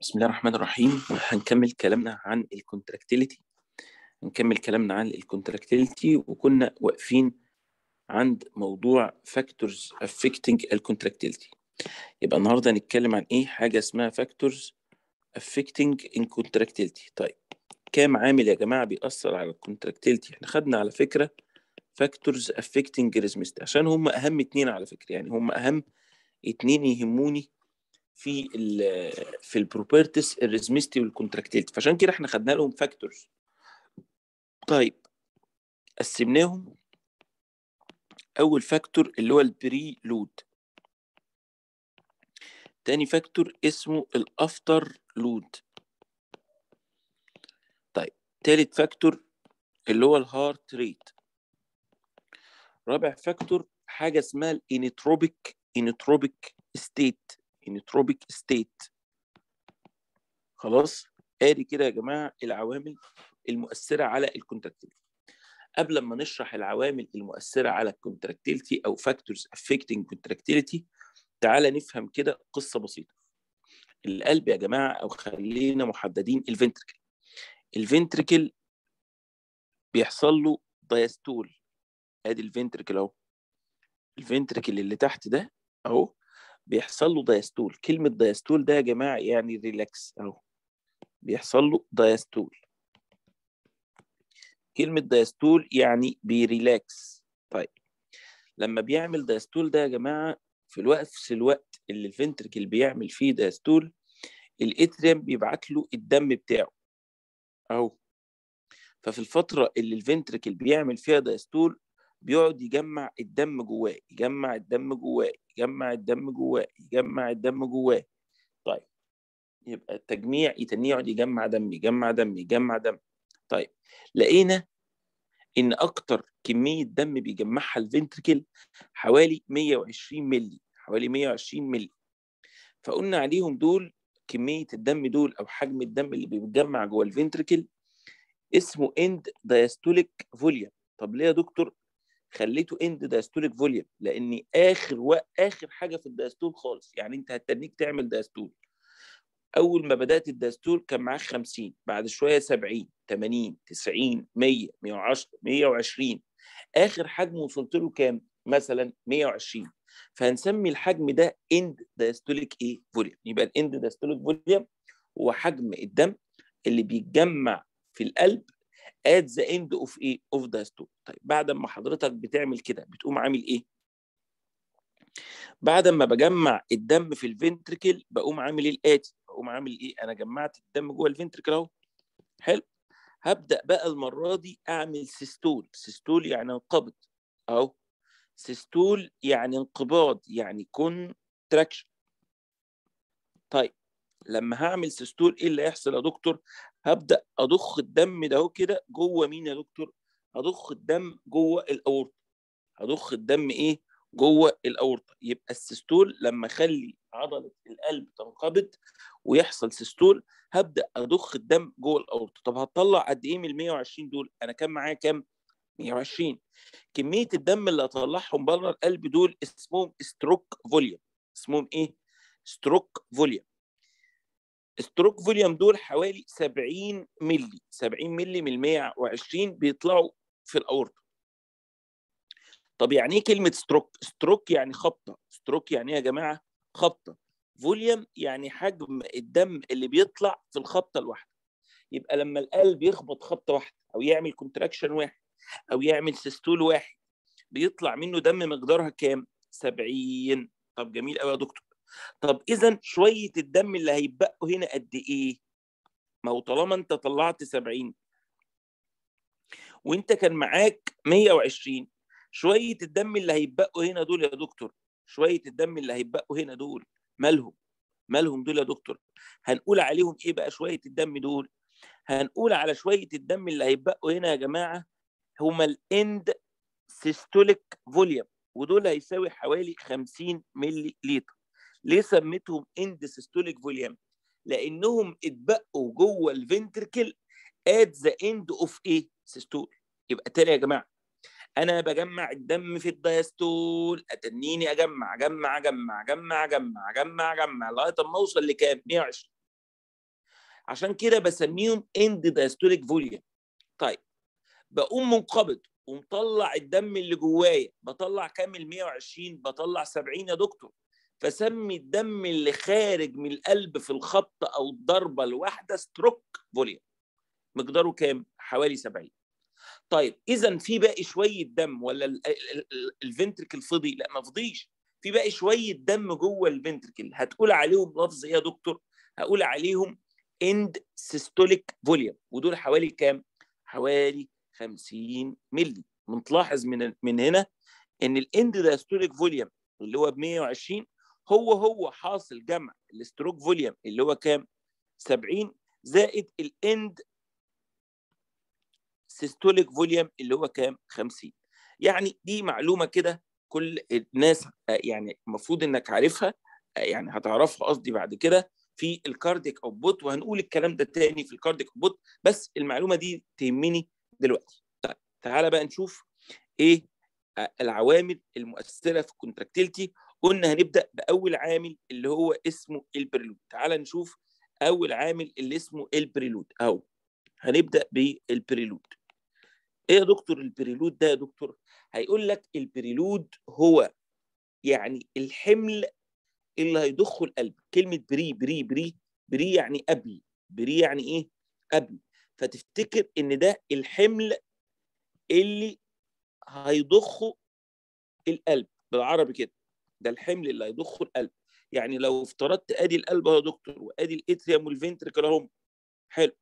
بسم الله الرحمن الرحيم هنكمل كلامنا عن الكونتراكتيليتي هنكمل كلامنا عن الكونتراكتيليتي وكنا واقفين عند موضوع فاكتورز affecting الكونتراكتيليتي يبقى النهارده هنتكلم عن ايه حاجه اسمها فاكتورز affecting الكونتراكتيليتي طيب كام عامل يا جماعه بيأثر على الكونتراكتيليتي احنا خدنا على فكره فاكتورز affecting ريزمست عشان هم اهم اتنين على فكره يعني هم اهم اتنين يهموني في ال في البروبرتيز الريزمستي والكونتراكتيلتي فعشان كده احنا خدنا لهم فاكتورز طيب قسمناهم اول فاكتور اللي هو البري لود تاني فاكتور اسمه الافتر لود طيب تالت فاكتور اللي هو الهارت ريت رابع فاكتور حاجه اسمها الانتروبيك انتروبيك ستيت انتروبيك ستيت خلاص ادي كده يا جماعه العوامل المؤثره على الكونتراكتيلتي قبل ما نشرح العوامل المؤثره على الكونتراكتيلتي او فاكتورز افكتنج كونتراكتيلتي تعالى نفهم كده قصه بسيطه القلب يا جماعه او خلينا محددين الفنتركل الفنتركل بيحصل له دايستول ادي الفنتركل اهو الفنتركل اللي تحت ده اهو بيحصل له دايستول كلمة دايستول ده يا جماعة يعني ريلاكس اهو بيحصل له دايستول كلمة دايستول يعني بيريلاكس طيب لما بيعمل دايستول ده يا جماعة في الوقت في الوقت اللي الفنتركل بيعمل فيه دايستول الاتريم بيبعت له الدم بتاعه اهو ففي الفترة اللي الفنتركل بيعمل فيها دايستول بيقعد يجمع الدم جواه يجمع الدم جواه يجمع الدم جواه يجمع الدم جواه طيب يبقى التجميع يتنيه يقعد يجمع دم يجمع دم يجمع دم طيب لقينا ان اكتر كميه دم بيجمعها الفنتركل حوالي 120 مللي حوالي 120 مللي فقلنا عليهم دول كميه الدم دول او حجم الدم اللي بيتجمع جوه الفنتركل اسمه اند دايستوليك فوليوم طب ليه يا دكتور خليته اند دايستوليك فوليوم لان اخر و... اخر حاجه في الدايستول خالص يعني انت هتنيك تعمل دايستول اول ما بدات الدايستول كان معاك 50 بعد شويه 70 80 90 100 110 120 اخر حجم وصلت له كام مثلا 120 فهنسمي الحجم ده اند دايستوليك ايه فوليوم يبقى الاند دايستوليك فوليوم هو حجم الدم اللي بيتجمع في القلب at the end of ايه of the stool طيب بعد ما حضرتك بتعمل كده بتقوم عامل ايه بعد ما بجمع الدم في الفنتركل بقوم عامل ايه الاتي بقوم عامل ايه انا جمعت الدم جوه الفنتركل اهو حلو هبدا بقى المره دي اعمل سيستول سيستول يعني انقبض اهو سيستول يعني انقباض يعني كونتراكشن طيب لما هعمل سيستول ايه اللي هيحصل يا دكتور هبدا اضخ الدم ده كده جوه مين يا دكتور هضخ الدم جوه الاورطه هضخ الدم ايه جوه الاورطه يبقى السيستول لما اخلي عضله القلب تنقبض ويحصل سيستول هبدا اضخ الدم جوه الاورطه طب هتطلع قد ايه من ال 120 دول انا كان معايا كام 120 كميه الدم اللي هطلعهم بره القلب دول اسمهم ستروك فوليوم اسمهم ايه ستروك فوليوم ستروك فوليوم دول حوالي 70 مللي 70 مللي من 120 بيطلعوا في الاورطه طب يعني ايه كلمه ستروك ستروك يعني خبطه ستروك يعني ايه يا جماعه خبطه فوليوم يعني حجم الدم اللي بيطلع في الخبطه الواحده يبقى لما القلب يخبط خبطه واحده او يعمل كونتراكشن واحد او يعمل سيستول واحد بيطلع منه دم مقدارها كام 70 طب جميل قوي يا دكتور طب اذا شويه الدم اللي هيتبقوا هنا قد ايه ما هو طالما انت طلعت 70 وانت كان معاك 120 شويه الدم اللي هيتبقوا هنا دول يا دكتور شويه الدم اللي هيتبقوا هنا دول مالهم مالهم دول يا دكتور هنقول عليهم ايه بقى شويه الدم دول هنقول على شويه الدم اللي هيتبقوا هنا يا جماعه هما الاند سيستوليك فوليوم ودول هيساوي حوالي 50 ملي لتر ليه سميتهم اند سيستوليك فوليوم لانهم اتبقوا جوه الفنتركل ات ذا اند اوف ايه سيستول يبقى تاني يا جماعه انا بجمع الدم في الدايستول اتنيني اجمع اجمع اجمع اجمع اجمع اجمع اجمع لغايه اما اوصل لكام 120 عشان كده بسميهم اند دايستوليك فوليوم طيب بقوم منقبض ومطلع الدم اللي جوايا بطلع كامل 120 بطلع 70 يا دكتور فسمي الدم اللي خارج من القلب في الخبط او الضربه الواحده ستروك فوليوم مقداره كام حوالي 70 طيب اذا في باقي شويه دم ولا الفنتركل فضي لا ما فضيش في باقي شويه دم جوه الفنتركل هتقول عليهم لفظ ايه يا دكتور هقول عليهم اند سيستوليك فوليوم ودول حوالي كام حوالي 50 مللي متلاحظ من من هنا ان الاند دايستوليك فوليوم اللي هو ب 120 هو هو حاصل جمع الاستروك فوليوم اللي هو كام 70 زائد الاند سيستوليك فوليوم اللي هو كام 50 يعني دي معلومه كده كل الناس يعني المفروض انك عارفها يعني هتعرفها قصدي بعد كده في الكارديك اوتبوت وهنقول الكلام ده تاني في الكارديك اوتبوت بس المعلومه دي تهمني دلوقتي طيب تعالى بقى نشوف ايه العوامل المؤثره في الكونتراكتيلتي قلنا هنبدا باول عامل اللي هو اسمه البريلود تعالى نشوف اول عامل اللي اسمه البريلود اهو هنبدا بالبريلود ايه يا دكتور البريلود ده يا دكتور هيقول لك البريلود هو يعني الحمل اللي هيضخه القلب كلمه بري بري بري بري يعني قبل بري يعني ايه قبل فتفتكر ان ده الحمل اللي هيضخه القلب بالعربي كده ده الحمل اللي هيضخه القلب يعني لو افترضت ادي القلب اهو يا دكتور وادي الاتريوم والفنتركل اهم حلو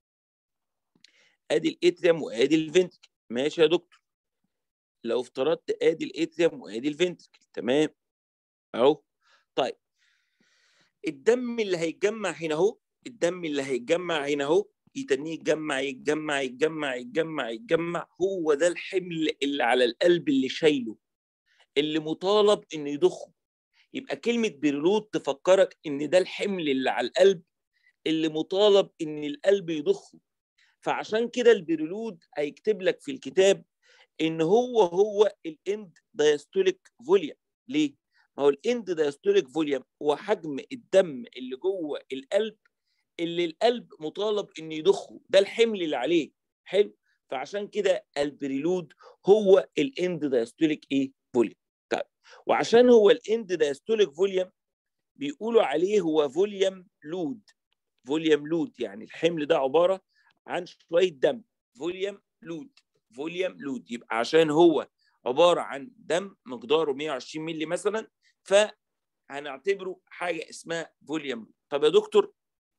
ادي الاتريوم وادي الفنتركل ماشي يا دكتور لو افترضت ادي الاتريوم وادي الفنتركل تمام اهو طيب الدم اللي هيتجمع هنا اهو الدم اللي هيتجمع هنا اهو يتنيه يتجمع يتجمع يتجمع يتجمع يتجمع هو ده الحمل اللي على القلب اللي شايله اللي مطالب انه يضخه يبقى كلمة بريلود تفكرك ان ده الحمل اللي على القلب اللي مطالب ان القلب يضخه فعشان كده البريلود هيكتب لك في الكتاب ان هو هو الاند دايستوليك فوليوم ليه؟ ما هو الاند دايستوليك فوليوم هو حجم الدم اللي جوه القلب اللي القلب مطالب انه يضخه ده الحمل اللي عليه حلو فعشان كده البريلود هو الاند دايستوليك ايه فوليوم طيب وعشان هو الاند دايستوليك فوليوم بيقولوا عليه هو فوليوم لود فوليوم لود يعني الحمل ده عباره عن شويه دم فوليوم لود فوليوم لود يبقى عشان هو عباره عن دم مقداره 120 مللي مثلا فهنعتبره حاجه اسمها فوليوم طب يا دكتور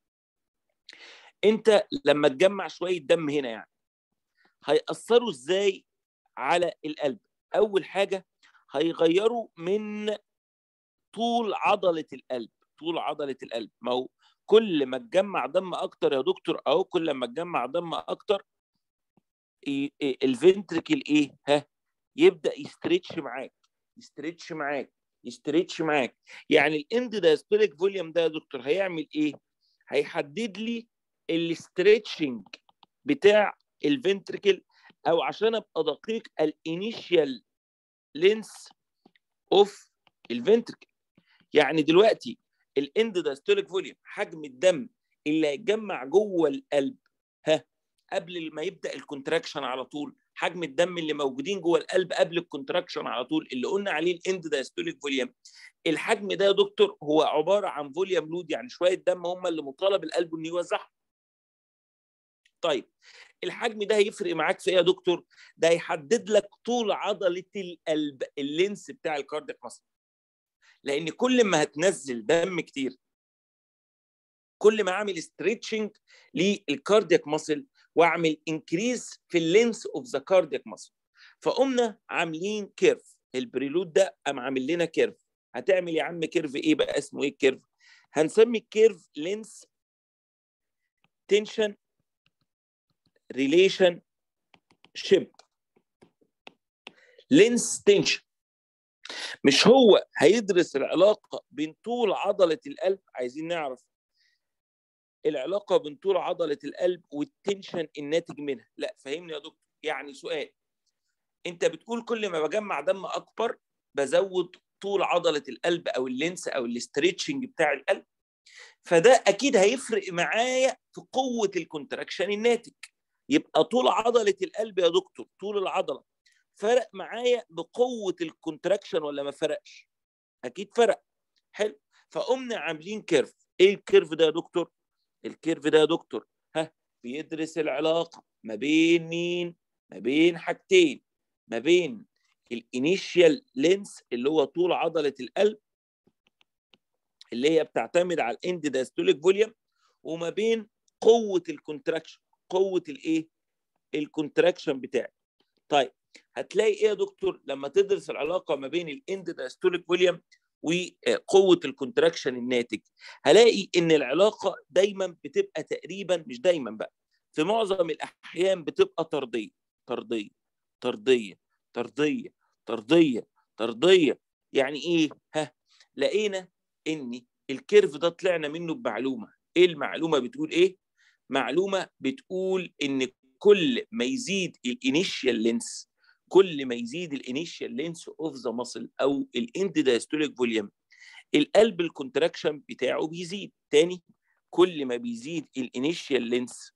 انت لما تجمع شويه دم هنا يعني هيأثروا ازاي على القلب اول حاجه هيغيروا من طول عضله القلب طول عضله القلب ما هو كل ما تجمع دم اكتر يا دكتور او كل ما تجمع دم اكتر الفنتركل ايه ها يبدا يستريتش معاك يستريتش معاك يستريتش معاك يعني الاند دايستوليك فوليوم ده يا دكتور هيعمل ايه هيحدد لي الاستريتشنج بتاع الفنتركل او عشان ابقى دقيق الانيشيال لينس اوف الفنتركل يعني دلوقتي الاند دايستوليك فوليوم حجم الدم اللي هيتجمع جوه القلب ها قبل ما يبدا الكونتراكشن على طول حجم الدم اللي موجودين جوه القلب قبل الكونتراكشن على طول اللي قلنا عليه الاند دايستوليك فوليوم الحجم ده يا دكتور هو عباره عن فوليوم لود يعني شويه دم هم اللي مطالب القلب انه يوزعهم طيب الحجم ده هيفرق معاك في ايه يا دكتور ده هيحدد لك طول عضله القلب اللينس بتاع الكاردياك ماسل لان كل ما هتنزل دم كتير كل ما اعمل ستريتشنج للكاردياك ماسل واعمل انكريز في اللينس اوف ذا كاردياك ماسل فقمنا عاملين كيرف البريلود ده قام عامل لنا كيرف هتعمل يا عم كيرف ايه بقى اسمه ايه الكيرف هنسمي الكيرف لينس تنشن ريليشن شيب لينس تنشن مش هو هيدرس العلاقه بين طول عضله القلب عايزين نعرف العلاقه بين طول عضله القلب والتنشن الناتج منها لا فهمني يا دكتور يعني سؤال انت بتقول كل ما بجمع دم اكبر بزود طول عضله القلب او اللينس او الاستريتشنج بتاع القلب فده اكيد هيفرق معايا في قوه الكونتراكشن الناتج يبقى طول عضله القلب يا دكتور طول العضله فرق معايا بقوه الكونتراكشن ولا ما فرقش اكيد فرق حلو فقمنا عاملين كيرف ايه الكيرف ده يا دكتور الكيرف ده يا دكتور ها بيدرس العلاقه ما بين مين ما بين حاجتين ما بين الانيشيال لينس اللي هو طول عضله القلب اللي هي بتعتمد على الاند دايستوليك فوليوم وما بين قوه الكونتراكشن قوه الايه الكونتراكشن بتاعي طيب هتلاقي ايه يا دكتور لما تدرس العلاقه ما بين الاند دايستوليك فوليوم وقوه الكونتراكشن الناتج هلاقي ان العلاقه دايما بتبقى تقريبا مش دايما بقى في معظم الاحيان بتبقى طرديه طرديه طرديه طرديه طرديه طرديه يعني ايه ها لقينا ان الكيرف ده طلعنا منه بمعلومه ايه المعلومه بتقول ايه معلومه بتقول ان كل ما يزيد الانيشيال لينس كل ما يزيد الانيشيال لينس اوف ذا ماسل او الاند دايستوليك فوليوم القلب الكونتراكشن بتاعه بيزيد تاني كل ما بيزيد الانيشيال لينس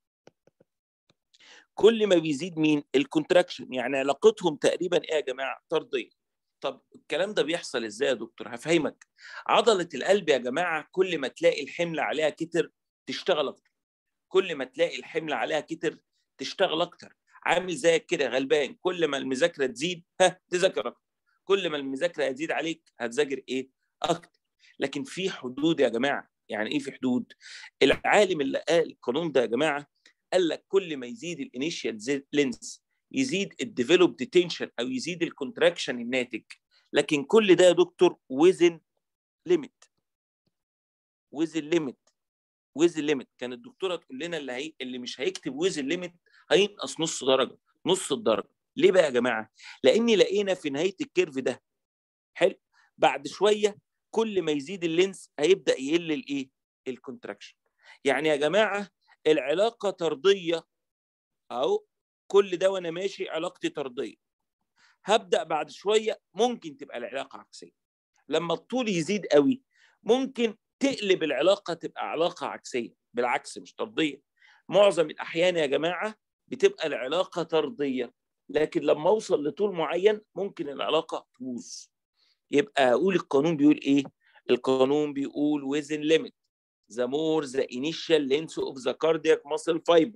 كل ما بيزيد مين الكونتراكشن يعني علاقتهم تقريبا ايه يا جماعه طرديه طب الكلام ده بيحصل ازاي يا دكتور هفهمك عضله القلب يا جماعه كل ما تلاقي الحمل عليها كتر تشتغل اكتر كل ما تلاقي الحمل عليها كتر تشتغل اكتر عامل زيك كده غلبان كل ما المذاكره تزيد ها تذاكر اكتر كل ما المذاكره هتزيد عليك هتذاكر ايه اكتر لكن في حدود يا جماعه يعني ايه في حدود العالم اللي قال القانون ده يا جماعه قال لك كل ما يزيد الانيشيال لينس يزيد الديفلوبد تنشن او يزيد الكونتراكشن الناتج لكن كل ده يا دكتور وزن ليميت وزن ليميت وزن ليميت كانت الدكتوره تقول لنا اللي هي اللي مش هيكتب وزن ليميت هينقص نص درجه نص الدرجه ليه بقى يا جماعه لاني لقينا في نهايه الكيرف ده حلو بعد شويه كل ما يزيد اللينس هيبدا يقل الايه الكونتراكشن يعني يا جماعه العلاقه طرديه اهو كل ده وانا ماشي علاقتي طرديه هبدا بعد شويه ممكن تبقى العلاقه عكسيه لما الطول يزيد قوي ممكن تقلب العلاقه تبقى علاقه عكسيه بالعكس مش طرديه معظم الاحيان يا جماعه بتبقى العلاقه طرديه لكن لما اوصل لطول معين ممكن العلاقه تبوظ يبقى اقول القانون بيقول ايه القانون بيقول وزن ليميت the more the initial length of the cardiac muscle fiber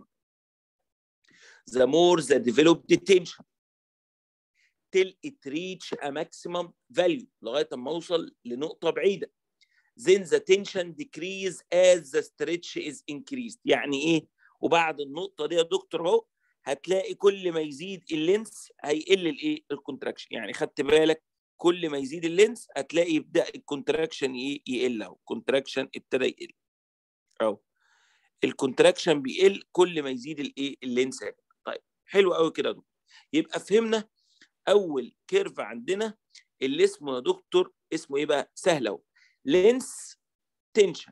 the more the developed tension till it reach a maximum value لغايه ما اوصل لنقطه بعيده then the tension decrease as the stretch is increased يعني ايه وبعد النقطه دي يا دكتور اهو هتلاقي كل ما يزيد اللينس هيقل الايه الكونتراكشن يعني خدت بالك كل ما يزيد اللينس هتلاقي يبدا الكونتراكشن يقل اهو الكونتراكشن ابتدى يقل اهو الكونتراكشن بيقل كل ما يزيد الايه اللينس طيب حلو قوي كده يا دكتور يبقى فهمنا اول كيرف عندنا اللي اسمه يا دكتور اسمه ايه بقى سهل اهو لينس تنشن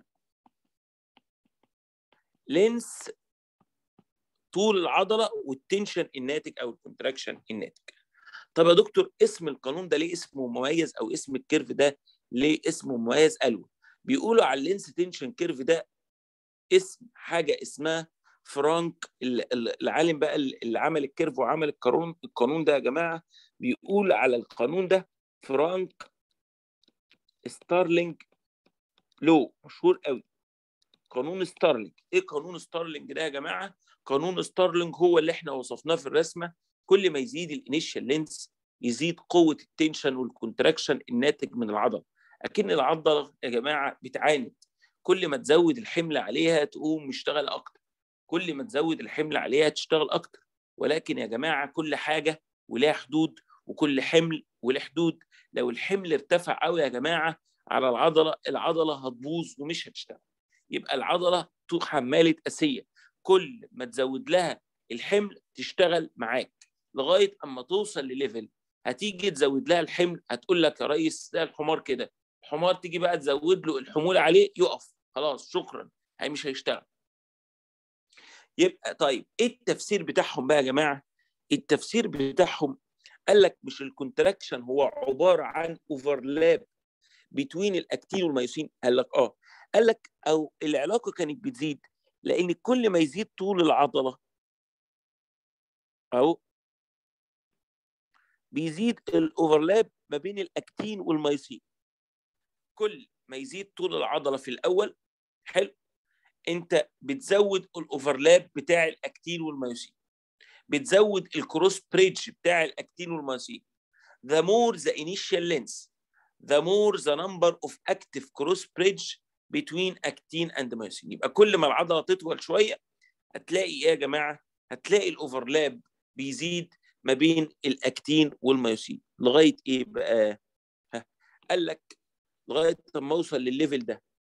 لينس طول العضله والتنشن الناتج او الكونتراكشن الناتج طب يا دكتور اسم القانون ده ليه اسمه مميز او اسم الكيرف ده ليه اسمه مميز قالوا بيقولوا على اللينس تنشن كيرف ده اسم حاجه اسمها فرانك العالم بقى اللي عمل الكيرف وعمل القانون القانون ده يا جماعه بيقول على القانون ده فرانك ستارلينج لو مشهور قوي قانون ستارلينج ايه قانون ستارلينج ده يا جماعه قانون ستارلينج هو اللي احنا وصفناه في الرسمه كل ما يزيد الانيشال لينس يزيد قوه التنشن والكونتراكشن الناتج من العضله اكن العضله يا جماعه بتعاند كل ما تزود الحمل عليها تقوم مشتغل اكتر كل ما تزود الحمل عليها تشتغل اكتر ولكن يا جماعه كل حاجه ولها حدود وكل حمل وله حدود لو الحمل ارتفع قوي يا جماعه على العضله العضله هتبوظ ومش هتشتغل يبقى العضله حماله اسيه كل ما تزود لها الحمل تشتغل معاك لغايه اما توصل لليفل هتيجي تزود لها الحمل هتقول لك يا ريس ده الحمار كده الحمار تيجي بقى تزود له الحمول عليه يقف خلاص شكرا هي مش هيشتغل يبقى طيب ايه التفسير بتاعهم بقى يا جماعه التفسير بتاعهم قال لك مش الكونتراكشن هو عباره عن اوفرلاب بتوين الاكتين والميوسين قال لك اه قال لك او العلاقه كانت بتزيد لان كل ما يزيد طول العضله اهو بيزيد الاوفرلاب ما بين الاكتين والمايسين كل ما يزيد طول العضله في الاول حلو انت بتزود الاوفرلاب بتاع الاكتين والمايوسين بتزود الكروس بريدج بتاع الاكتين والمايوسين the more the initial length the more the number of active cross bridge between actin and myosin يبقى كل ما العضله تطول شويه هتلاقي ايه يا جماعه هتلاقي الاوفرلاب بيزيد ما بين الاكتين والميوسين لغايه ايه بقى ها. قال لك لغايه ما اوصل للليفل ده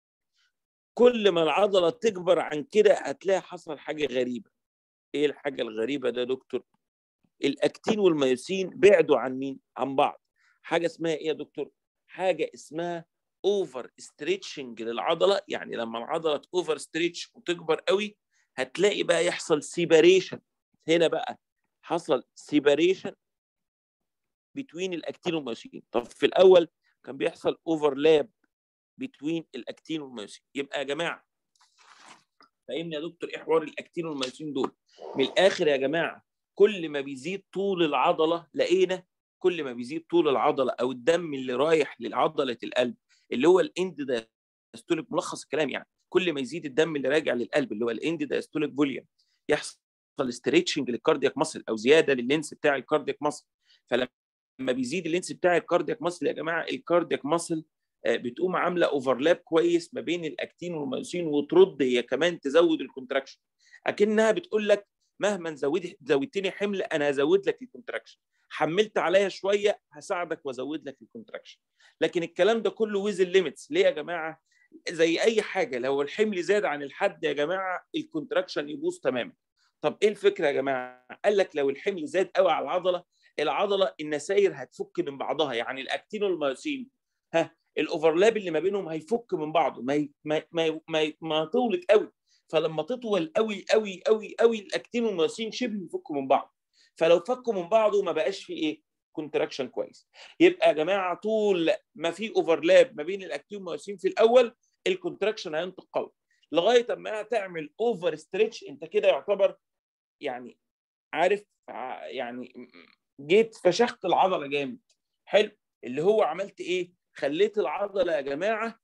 كل ما العضله تكبر عن كده هتلاقي حصل حاجه غريبه ايه الحاجه الغريبه ده يا دكتور الاكتين والميوسين بعدوا عن مين عن بعض حاجه اسمها ايه يا دكتور حاجه اسمها اوفر ستريتشنج للعضله يعني لما العضله اوفر ستريتش وتكبر قوي هتلاقي بقى يحصل سيباريشن هنا بقى حصل سيباريشن بتوين الاكتين والميوسين طب في الاول كان بيحصل اوفرلاب بتوين الاكتين والميوسين يبقى يا جماعه فاهمني يا دكتور ايه حوار الاكتين والميوسين دول من الاخر يا جماعه كل ما بيزيد طول العضله لقينا كل ما بيزيد طول العضله او الدم اللي رايح لعضله القلب اللي هو الاند دايستوليك ملخص الكلام يعني كل ما يزيد الدم اللي راجع للقلب اللي هو الاند دايستوليك فوليوم يحصل ستريتشنج للكاردياك ماسل او زياده لللينس بتاع الكاردياك ماسل فلما بيزيد اللينس بتاع الكاردياك ماسل يا جماعه الكاردياك ماسل بتقوم عامله اوفرلاب كويس ما بين الاكتين والميوسين وترد هي كمان تزود الكونتراكشن اكنها بتقول لك مهما زودت زودتني حمل انا هزود لك الكونتراكشن حملت عليا شويه هساعدك وازود لك الكونتراكشن لكن الكلام ده كله ويز الليميتس ليه يا جماعه زي اي حاجه لو الحمل زاد عن الحد يا جماعه الكونتراكشن يبوظ تماما طب ايه الفكره يا جماعه قال لك لو الحمل زاد قوي على العضله العضله النساير هتفك من بعضها يعني الاكتين والميوسين ها الاوفرلاب اللي ما بينهم هيفك من بعضه ما ما ما ما, ما طولت قوي فلما تطول قوي قوي قوي قوي الاكتين والميوسين شبه يفكوا من بعض فلو فكوا من بعضه ما بقاش في ايه كونتراكشن كويس يبقى يا جماعه طول ما في اوفرلاب ما بين الاكتين والميوسين في الاول الكونتراكشن هينطق قوي لغايه اما تعمل اوفر ستريتش انت كده يعتبر يعني عارف يعني جيت فشخت العضله جامد حلو اللي هو عملت ايه خليت العضله يا جماعه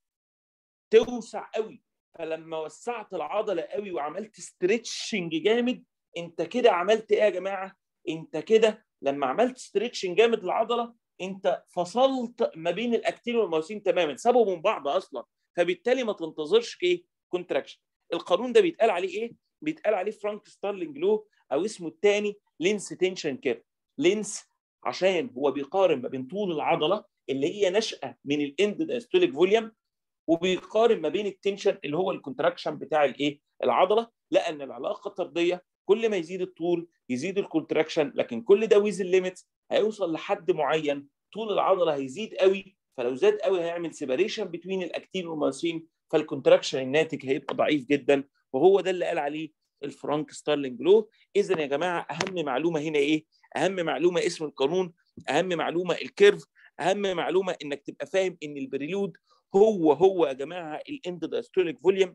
توسع قوي فلما وسعت العضله قوي وعملت ستريتشنج جامد انت كده عملت ايه يا جماعه انت كده لما عملت ستريتشنج جامد للعضله انت فصلت ما بين الاكتين والميوسين تماما سابوا من بعض اصلا فبالتالي ما تنتظرش ايه كونتراكشن القانون ده بيتقال عليه ايه بيتقال عليه فرانك ستارلينج لو او اسمه الثاني لينس تنشن كيرف لينس عشان هو بيقارن ما بين طول العضله اللي هي نشأة من الاند دايستوليك فوليوم وبيقارن ما بين التنشن اللي هو الكونتراكشن بتاع الايه العضله لان العلاقه طرديه كل ما يزيد الطول يزيد الكونتراكشن لكن كل ده ويز الليميت هيوصل لحد معين طول العضله هيزيد قوي فلو زاد قوي هيعمل سيباريشن بين الاكتين والميوسين فالكونتراكشن الناتج هيبقى ضعيف جدا وهو ده اللي قال عليه الفرانك ستارلينج لو اذا يا جماعه اهم معلومه هنا ايه اهم معلومه اسم القانون اهم معلومه الكيرف اهم معلومه انك تبقى فاهم ان البريلود هو هو يا جماعه الاند دايستوليك فوليوم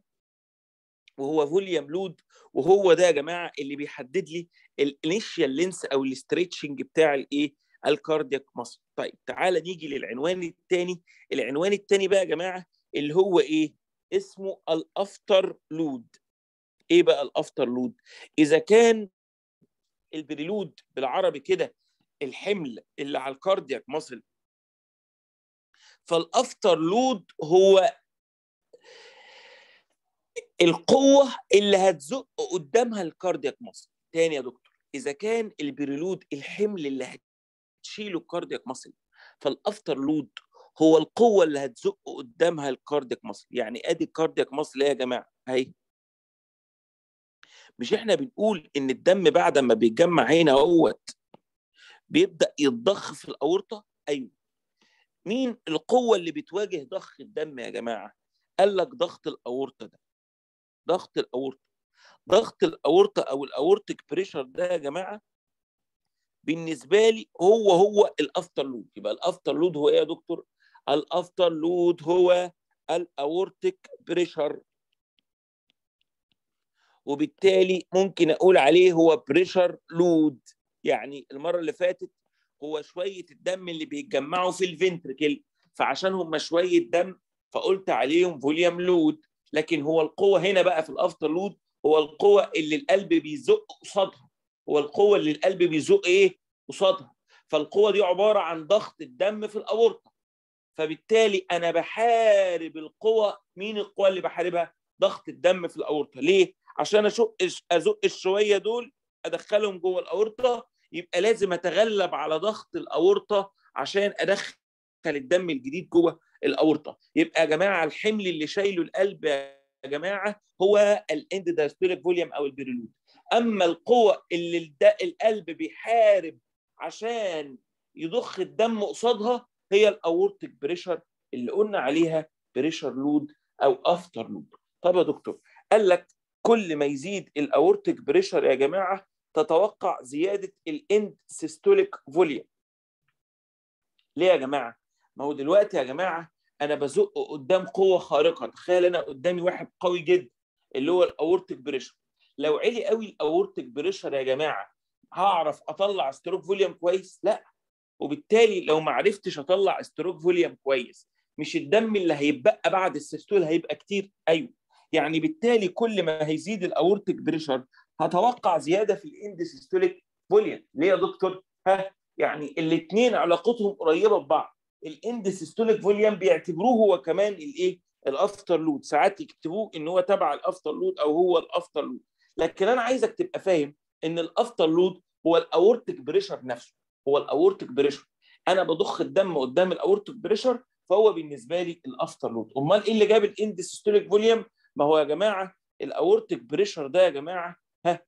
وهو فوليوم لود وهو ده يا جماعه اللي بيحدد لي الانيشال لينس او الاستريتشنج بتاع الايه الكاردياك ماسل طيب تعالى نيجي للعنوان الثاني العنوان الثاني بقى يا جماعه اللي هو ايه اسمه الافتر لود ايه بقى الافتر لود اذا كان البريلود بالعربي كده الحمل اللي على الكاردياك ماسل فالافتر لود هو القوه اللي هتزق قدامها الكاردياك ماسل تاني يا دكتور اذا كان البريلود الحمل اللي هتشيله الكاردياك ماسل فالافتر لود هو القوه اللي هتزق قدامها الكاردياك ماسل يعني ادي الكاردياك ماسل ايه يا جماعه اهي مش احنا بنقول ان الدم بعد ما بيتجمع هنا اهوت بيبدا يتضخ في الاورطه ايوه مين القوه اللي بتواجه ضخ الدم يا جماعه قال لك ضغط الاورطه ده ضغط الاورطه ضغط الاورطه او الاورتيك بريشر ده يا جماعه بالنسبه لي هو هو الافتر لود يبقى الافتر لود هو ايه يا دكتور الافتر لود هو الاورتيك بريشر وبالتالي ممكن اقول عليه هو بريشر لود يعني المره اللي فاتت هو شويه الدم اللي بيتجمعوا في الفنتركل فعشان هم شويه دم فقلت عليهم فوليوم لود لكن هو القوه هنا بقى في الافتر لود هو القوه اللي القلب بيزق قصادها هو القوه اللي القلب بيزق ايه قصادها فالقوه دي عباره عن ضغط الدم في الاورطه فبالتالي انا بحارب القوه مين القوه اللي بحاربها ضغط الدم في الاورطه ليه عشان اشق ازق الشويه دول ادخلهم جوه الاورطه يبقى لازم اتغلب على ضغط الاورطه عشان ادخل الدم الجديد جوه الاورطه يبقى يا جماعه الحمل اللي شايله القلب يا جماعه هو الاند دايستوليك فوليوم او البريلود اما القوه اللي القلب بيحارب عشان يضخ الدم قصادها هي الاورتيك بريشر اللي قلنا عليها بريشر لود او افتر لود طب يا دكتور قال لك كل ما يزيد الاورتيك بريشر يا جماعه تتوقع زياده الاند سيستوليك فوليوم ليه يا جماعه ما هو دلوقتي يا جماعه انا بزق قدام قوه خارقه تخيل انا قدامي واحد قوي جدا اللي هو الاورتيك بريشر لو علي قوي الاورتيك بريشر يا جماعه هعرف اطلع ستروك فوليوم كويس لا وبالتالي لو ما عرفتش اطلع ستروك فوليوم كويس مش الدم اللي هيتبقى بعد السيستول هيبقى كتير ايوه يعني بالتالي كل ما هيزيد الاورتيك بريشر هتوقع زياده في الاند سيستوليك فوليوم ليه يا دكتور ها يعني الاثنين علاقتهم قريبه ببعض الاند سيستوليك فوليوم بيعتبروه هو كمان الايه الافتر لود ساعات يكتبوه ان هو تبع الافتر لود او هو الافتر لود لكن انا عايزك تبقى فاهم ان الافتر لود هو الاورتيك بريشر نفسه هو الاورتيك بريشر انا بضخ الدم قدام الاورتيك بريشر فهو بالنسبه لي الافتر لود امال ايه اللي جاب الاند سيستوليك فوليوم ما هو يا جماعه الاورتيك بريشر ده يا جماعه ها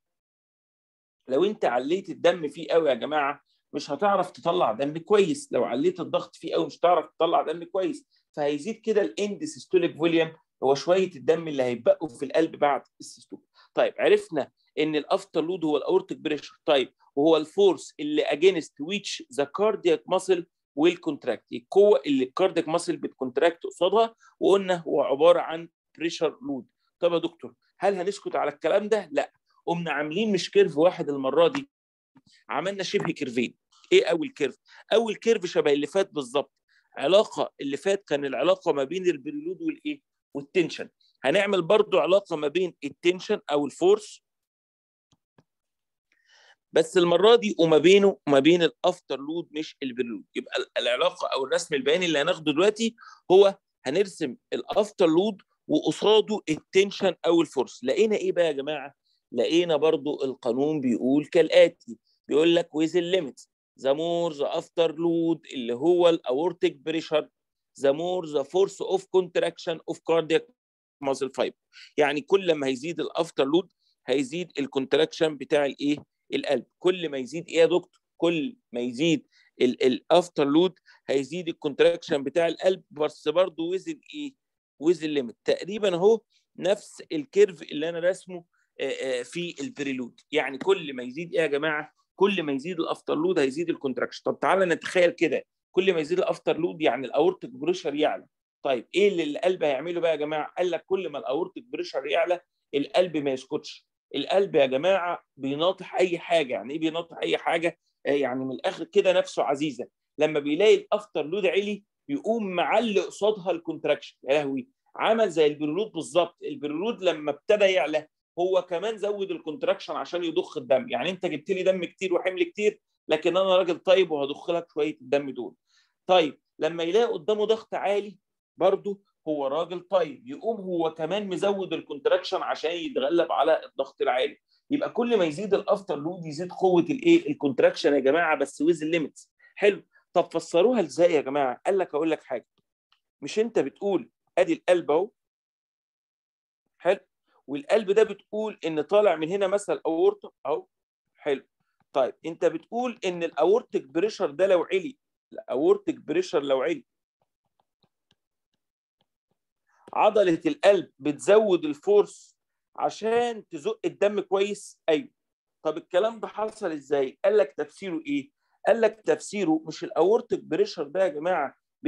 لو انت عليت الدم فيه قوي يا جماعه مش هتعرف تطلع دم كويس لو عليت الضغط فيه قوي مش هتعرف تطلع دم كويس فهيزيد كده الاند سيستوليك فوليوم هو شويه الدم اللي هيبقوا في القلب بعد السيستول طيب عرفنا ان الافتر لود هو الاورتيك بريشر طيب وهو الفورس اللي اجينست ويتش ذا كاردياك ماسل ويل كونتراكت القوه اللي الكاردياك ماسل بتكونتراكت قصادها وقلنا هو عباره عن بريشر لود طب يا دكتور هل هنسكت على الكلام ده لا قمنا عاملين مش كيرف واحد المره دي عملنا شبه كيرفين ايه اول كيرف اول كيرف شبه اللي فات بالظبط علاقه اللي فات كان العلاقه ما بين البريلود والايه والتنشن هنعمل برضو علاقه ما بين التنشن او الفورس بس المره دي وما بينه وما بين الافتر لود مش البريلود يبقى العلاقه او الرسم البياني اللي هناخده دلوقتي هو هنرسم الافتر لود وقصاده التنشن او الفورس لقينا ايه بقى يا جماعه لقينا برضو القانون بيقول كالاتي بيقول لك with the limit the more the after load اللي هو الاورتيك بريشر the more the force of contraction of cardiac muscle fiber يعني كل ما هيزيد الافتر لود هيزيد الكونتراكشن بتاع الايه القلب كل ما يزيد ايه يا دكتور كل ما يزيد الافتر لود هيزيد الكونتراكشن بتاع القلب بس برضه وزن ايه وزن ليميت تقريبا اهو نفس الكيرف اللي انا راسمه في البريلود يعني كل ما يزيد ايه يا جماعه كل ما يزيد الافتر لود هيزيد الكونتراكشن طب تعالى نتخيل كده كل ما يزيد الافتر لود يعني الاورتيك بريشر يعلى طيب ايه اللي القلب هيعمله بقى يا جماعه قال لك كل ما الاورتيك بريشر يعلى القلب ما يسكتش القلب يا جماعه بيناطح اي حاجه يعني ايه بيناطح اي حاجه يعني من الاخر كده نفسه عزيزه لما بيلاقي الافتر لود عالي يقوم معلق قصادها الكونتراكشن يا لهوي عمل زي البريلود بالظبط البريلود لما ابتدى يعلى هو كمان زود الكونتراكشن عشان يضخ الدم يعني انت جبت لي دم كتير وحمل كتير لكن انا راجل طيب وهضخ لك شويه الدم دول طيب لما يلاقي قدامه ضغط عالي برضه هو راجل طيب يقوم هو كمان مزود الكونتراكشن عشان يتغلب على الضغط العالي يبقى كل ما يزيد الافتر لود يزيد قوه الايه الكونتراكشن يا جماعه بس ويز الليميتس حلو طب فسروها ازاي يا جماعه قال لك اقول لك حاجه مش انت بتقول ادي القلب اهو حلو والقلب ده بتقول ان طالع من هنا مثلا اورطه اهو حلو طيب انت بتقول ان الاورتيك بريشر ده لو علي الاورتيك بريشر لو علي عضله القلب بتزود الفورس عشان تزق الدم كويس ايوه طب الكلام ده حصل ازاي قال لك تفسيره ايه قال لك تفسيره مش الاورتيك بريشر ده يا جماعه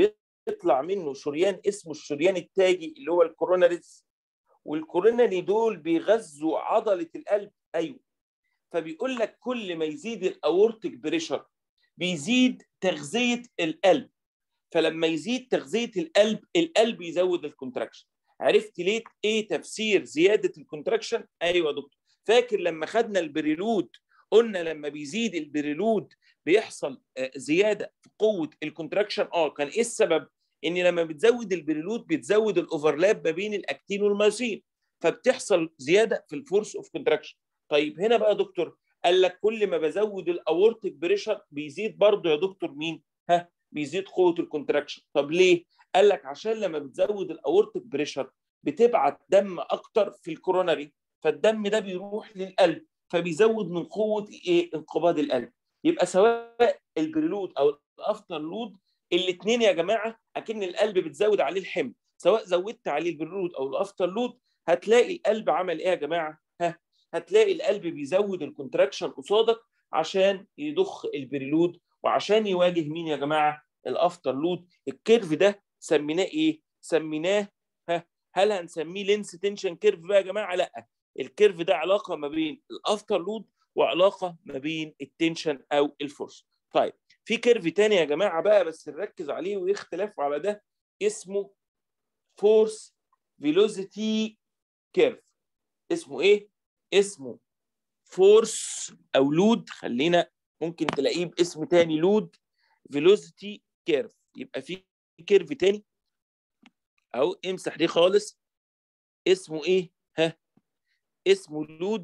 بيطلع منه شريان اسمه الشريان التاجي اللي هو الكوروناريز والكوروناري دول بيغذوا عضله القلب ايوه فبيقول لك كل ما يزيد الاورتيك بريشر بيزيد تغذيه القلب فلما يزيد تغذيه القلب القلب يزود الكونتراكشن عرفت ليه ايه تفسير زياده الكونتراكشن ايوه يا دكتور فاكر لما خدنا البريلود قلنا لما بيزيد البريلود بيحصل زياده في قوه الكونتراكشن اه كان ايه السبب ان لما بتزود البريلود بتزود الاوفرلاب ما بين الاكتين والمايوسين فبتحصل زياده في الفورس اوف كونتراكشن طيب هنا بقى يا دكتور قال لك كل ما بزود الاورتيك بريشر بيزيد برضه يا دكتور مين ها بيزيد قوه الكونتراكشن طب ليه قال لك عشان لما بتزود الاورتيك بريشر بتبعت دم اكتر في الكوروناري فالدم ده بيروح للقلب فبيزود من قوه ايه انقباض القلب يبقى سواء البريلود او الافتر لود الاثنين يا جماعه اكن القلب بتزود عليه الحمل سواء زودت عليه البريلود او الافتر لود هتلاقي القلب عمل ايه يا جماعه ها هتلاقي القلب بيزود الكونتراكشن قصادك عشان يضخ البريلود وعشان يواجه مين يا جماعه الافتر لود الكيرف ده سميناه ايه سميناه ها هل هنسميه لينس تنشن كيرف بقى يا جماعه لا الكيرف ده علاقه ما بين الافتر لود وعلاقه ما بين التنشن او الفورس طيب في كيرف تاني يا جماعه بقى بس نركز عليه واختلاف على ده اسمه فورس فيلوسيتي كيرف اسمه ايه اسمه فورس او لود خلينا ممكن تلاقيه باسم تاني لود فيلوسيتي كيرف يبقى في كيرف تاني اهو امسح دي خالص اسمه ايه ها اسمه لود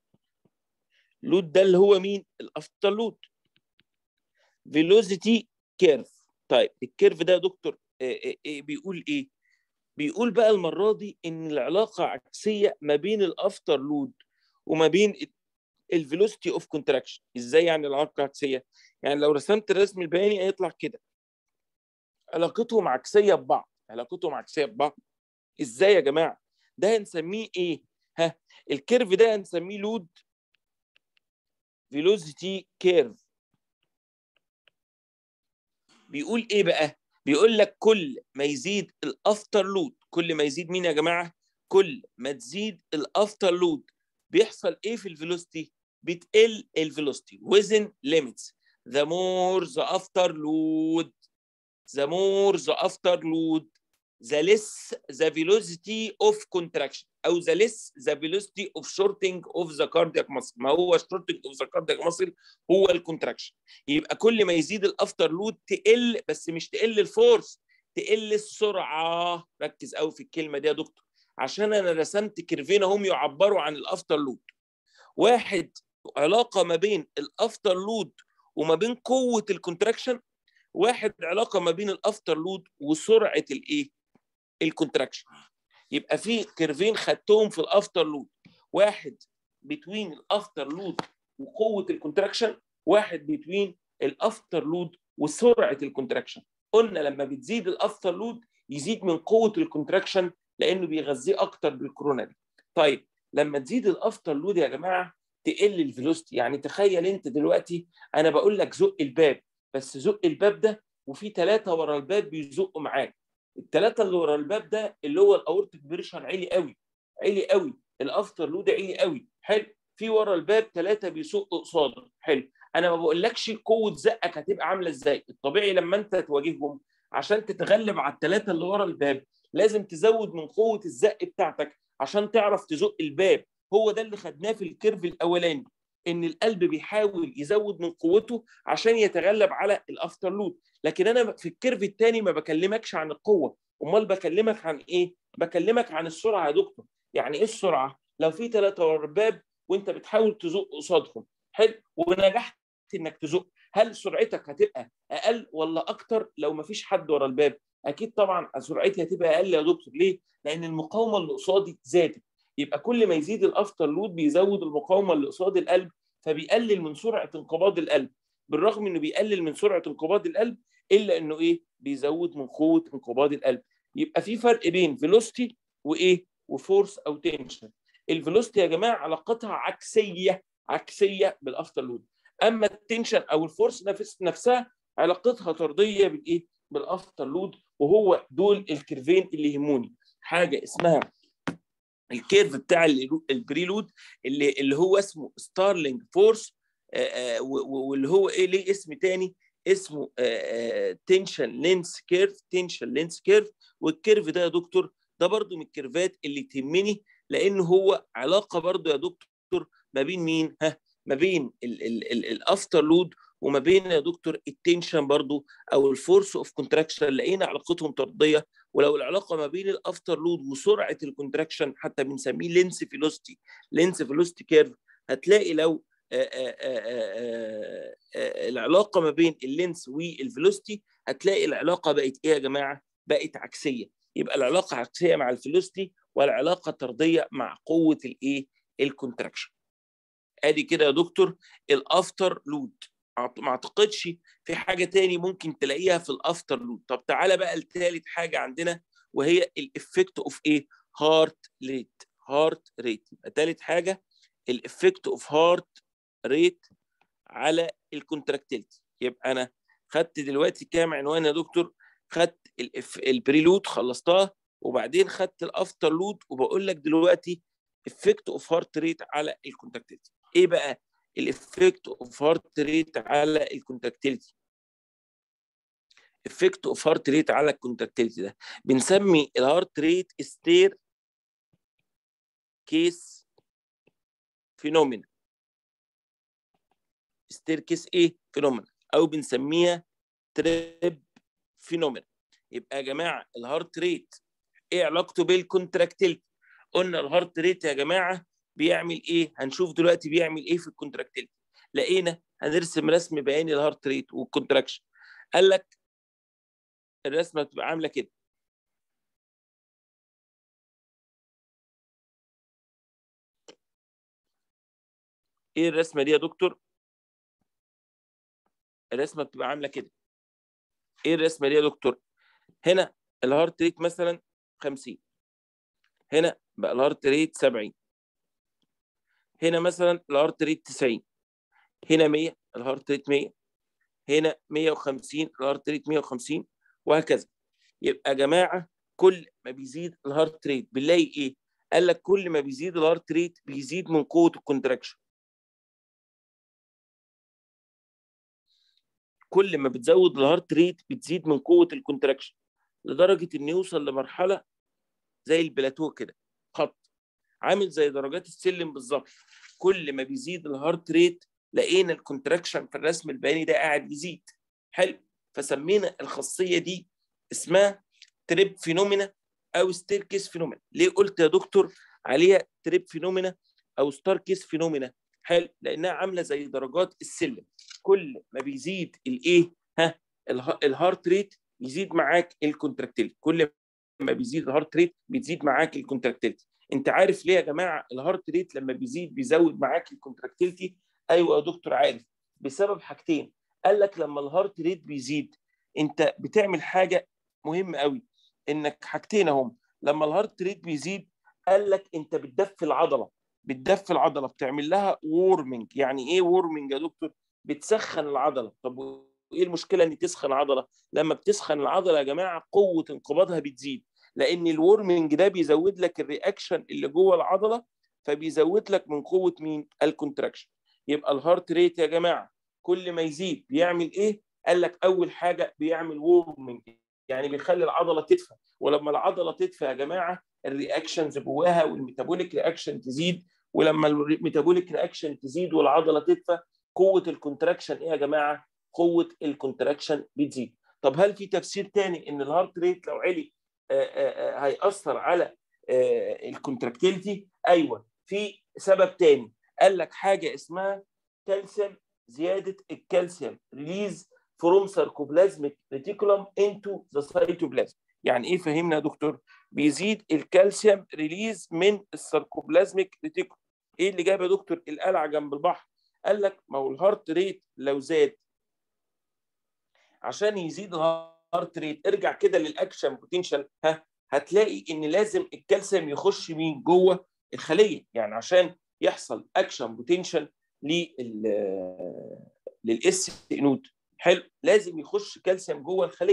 لود ده اللي هو مين الافتر لود فيلوسيتي كيرف طيب الكيرف ده يا دكتور إيه إيه بيقول ايه بيقول بقى المره دي ان العلاقه عكسيه ما بين الافتر لود وما بين الفيلوسيتي اوف كونتراكشن ازاي يعني العلاقه عكسيه يعني لو رسمت الرسم البياني هيطلع كده علاقتهم عكسيه ببعض علاقتهم عكسيه ببعض ازاي يا جماعه ده هنسميه ايه ها الكيرف ده هنسميه لود فيلوسيتي كيرف بيقول ايه بقى بيقول لك كل ما يزيد الافتر لود كل ما يزيد مين يا جماعه كل ما تزيد الافتر لود بيحصل ايه في الفيلوسيتي بتقل الفيلوسيتي within limits the more the after load the more the after load the less the velocity of contraction او the less the velocity of shorting of the cardiac muscle ما هو shorting of the cardiac muscle هو الكونتراكشن يبقى كل ما يزيد الافتر لود تقل بس مش تقل الفورس تقل السرعه ركز قوي في الكلمه دي يا دكتور عشان انا رسمت كيرفين هم يعبروا عن الافتر لود واحد علاقه ما بين الافتر لود وما بين قوه الكونتراكشن واحد علاقه ما بين الافتر لود وسرعه الايه الكونتراكشن يبقى في كيرفين خدتهم في الافتر لود واحد بتوين الافتر لود وقوه الكونتراكشن واحد بتوين الافتر لود وسرعه الكونتراكشن قلنا لما بتزيد الافتر لود يزيد من قوه الكونتراكشن لانه بيغذيه اكتر بالكوروناري طيب لما تزيد الافتر لود يا جماعه تقل الفيلوستي يعني تخيل انت دلوقتي انا بقول لك زق الباب بس زق الباب ده وفي ثلاثه ورا الباب بيزقوا معاك الثلاثه اللي ورا الباب ده اللي هو الاورتيك بريشر عالي قوي عالي قوي الافتر لود عالي قوي حلو في ورا الباب ثلاثه بيسقوا قصادك حلو انا ما بقولكش قوه زقك هتبقى عامله ازاي الطبيعي لما انت تواجههم عشان تتغلب على الثلاثه اللي ورا الباب لازم تزود من قوه الزق بتاعتك عشان تعرف تزق الباب هو ده اللي خدناه في الكيرف الاولاني ان القلب بيحاول يزود من قوته عشان يتغلب على الافتر لود لكن انا في الكيرف الثاني ما بكلمكش عن القوه امال بكلمك عن ايه بكلمك عن السرعه يا دكتور يعني ايه السرعه لو في ثلاثه ورا الباب وانت بتحاول تزق قصادهم حلو ونجحت انك تزق هل سرعتك هتبقى اقل ولا اكتر لو ما فيش حد ورا الباب اكيد طبعا سرعتي هتبقى اقل يا دكتور ليه لان المقاومه اللي قصادي زادت يبقى كل ما يزيد الافتر لود بيزود المقاومه اللي قصاد القلب فبيقلل من سرعه انقباض القلب بالرغم انه بيقلل من سرعه انقباض القلب الا انه ايه بيزود من قوه انقباض القلب يبقى في فرق بين فيلوستي وايه وفورس او تنشن الفيلوستي يا جماعه علاقتها عكسيه عكسيه بالافتر لود اما التنشن او الفورس نفس نفسها علاقتها طرديه بالايه بالافتر لود وهو دول الكيرفين اللي يهموني حاجه اسمها الكيرف بتاع البريلود اللي اللي هو اسمه ستارلينج فورس واللي هو ايه ليه اسم تاني اسمه تنشن لينس كيرف تنشن لينس كيرف والكيرف ده يا دكتور ده برضو من الكيرفات اللي تهمني لان هو علاقه برضو يا دكتور ما بين مين ها ما بين الافتر لود وما بين يا دكتور التنشن برضو او الفورس اوف كونتراكشن لقينا علاقتهم طرديه ولو العلاقه ما بين الافتر لود وسرعه الكونتراكشن حتى بنسميه لينس فيلوستي لينس فيلوستي كيرف هتلاقي لو آآ آآ آآ العلاقه ما بين اللينس والفيلوستي هتلاقي العلاقه بقت ايه يا جماعه؟ بقت عكسيه يبقى العلاقه عكسيه مع الفيلوستي والعلاقه طرديه مع قوه الايه؟ الكونتراكشن. ادي كده يا دكتور الافتر لود ما اعتقدش في حاجه تاني ممكن تلاقيها في الافتر لود طب تعالى بقى لثالث حاجه عندنا وهي الافكت اوف ايه؟ هارت ريت هارت ريت يبقى ثالث حاجه الافكت اوف هارت ريت على الكونتراكتيلتي يبقى انا خدت دلوقتي كام عنوان يا دكتور خدت البريلود خلصتها وبعدين خدت الافتر لود وبقول لك دلوقتي افكت اوف هارت ريت على الكونتراكتيلتي ايه بقى الافكت اوف هارت ريت على الكونتراكتيلتي افكت اوف هارت ريت على الكونتراكتيلتي ده بنسمي الهارت ريت ستير كيس فينومينا ستيركيس ايه فينومينا او بنسميها تريب فينومينا يبقى يا جماعه الهارت ريت ايه علاقته بالكونتراكتيلتي قلنا الهارت ريت يا جماعه بيعمل ايه هنشوف دلوقتي بيعمل ايه في الكونتراكتيلتي لقينا هنرسم رسم بياني الهارت ريت والكونتراكشن قال لك الرسمه بتبقى عامله كده ايه الرسمه دي يا دكتور الرسمه بتبقى عامله كده ايه الرسمه دي يا دكتور هنا الهارت ريت مثلا 50 هنا بقى الهارت ريت 70 هنا مثلا الهارت ريت 90 هنا 100 الهارت ريت 100 هنا 150 الهارت ريت 150 وهكذا يبقى يا جماعه كل ما بيزيد الهارت ريت بنلاقي ايه قال لك كل ما بيزيد الهارت ريت بيزيد من قوه الكونتراكشن كل ما بتزود الهارت ريت بتزيد من قوه الكونتراكشن لدرجه ان يوصل لمرحله زي البلاتو كده خط عامل زي درجات السلم بالظبط كل ما بيزيد الهارت ريت لقينا الكونتراكشن في الرسم البياني ده قاعد يزيد حلو فسمينا الخاصيه دي اسمها تريب فينومينا او ستيركيس فينومينا ليه قلت يا دكتور عليها تريب فينومينا او ستاركيس فينومينا حلو لانها عامله زي درجات السلم كل ما بيزيد الايه ها الهارت ريت يزيد معاك الكونتراكتيلتي كل ما بيزيد الهارت ريت بتزيد معاك الكونتراكتيلتي انت عارف ليه يا جماعه الهارت ريت لما بيزيد بيزود معاك الكونتراكتيلتي ايوه يا دكتور عارف بسبب حاجتين قال لك لما الهارت ريت بيزيد انت بتعمل حاجه مهمه قوي انك حاجتين اهم لما الهارت ريت بيزيد قال لك انت بتدفي العضله بتدفي العضله بتعمل لها وورمنج يعني ايه وورمنج يا دكتور بتسخن العضله طب ايه المشكله ان تسخن عضله لما بتسخن العضله يا جماعه قوه انقباضها بتزيد لان الورمنج ده بيزود لك الرياكشن اللي جوه العضله فبيزود لك من قوه مين الكونتراكشن يبقى الهارت ريت يا جماعه كل ما يزيد بيعمل ايه قال لك اول حاجه بيعمل وورمنج يعني بيخلي العضله تدفى ولما العضله تدفى يا جماعه الرياكشنز جواها والميتابوليك رياكشن تزيد ولما الميتابوليك رياكشن تزيد والعضله تدفى قوه الكونتراكشن ايه يا جماعه قوه الكونتراكشن بتزيد طب هل في تفسير تاني ان الهارت ريت لو علي هيأثر على الكونتراكتيلتي ايوه في سبب تاني قال لك حاجه اسمها كالسيوم زياده الكالسيوم ريليز فروم ساركوبلازميك ريتيكولم انتو ذا سايتوبلازم يعني ايه فهمنا يا دكتور بيزيد الكالسيوم ريليز من الساركوبلازميك ريتيكولم ايه اللي جاب يا دكتور القلعه جنب البحر قال لك ما هو الهارت ريت لو زاد عشان يزيد الهارت ريت ارجع كده للاكشن بوتنشال ها هتلاقي ان لازم الكالسيوم يخش مين جوه الخليه يعني عشان يحصل اكشن بوتنشال لل للاس نود حلو لازم يخش كالسيوم جوه الخليه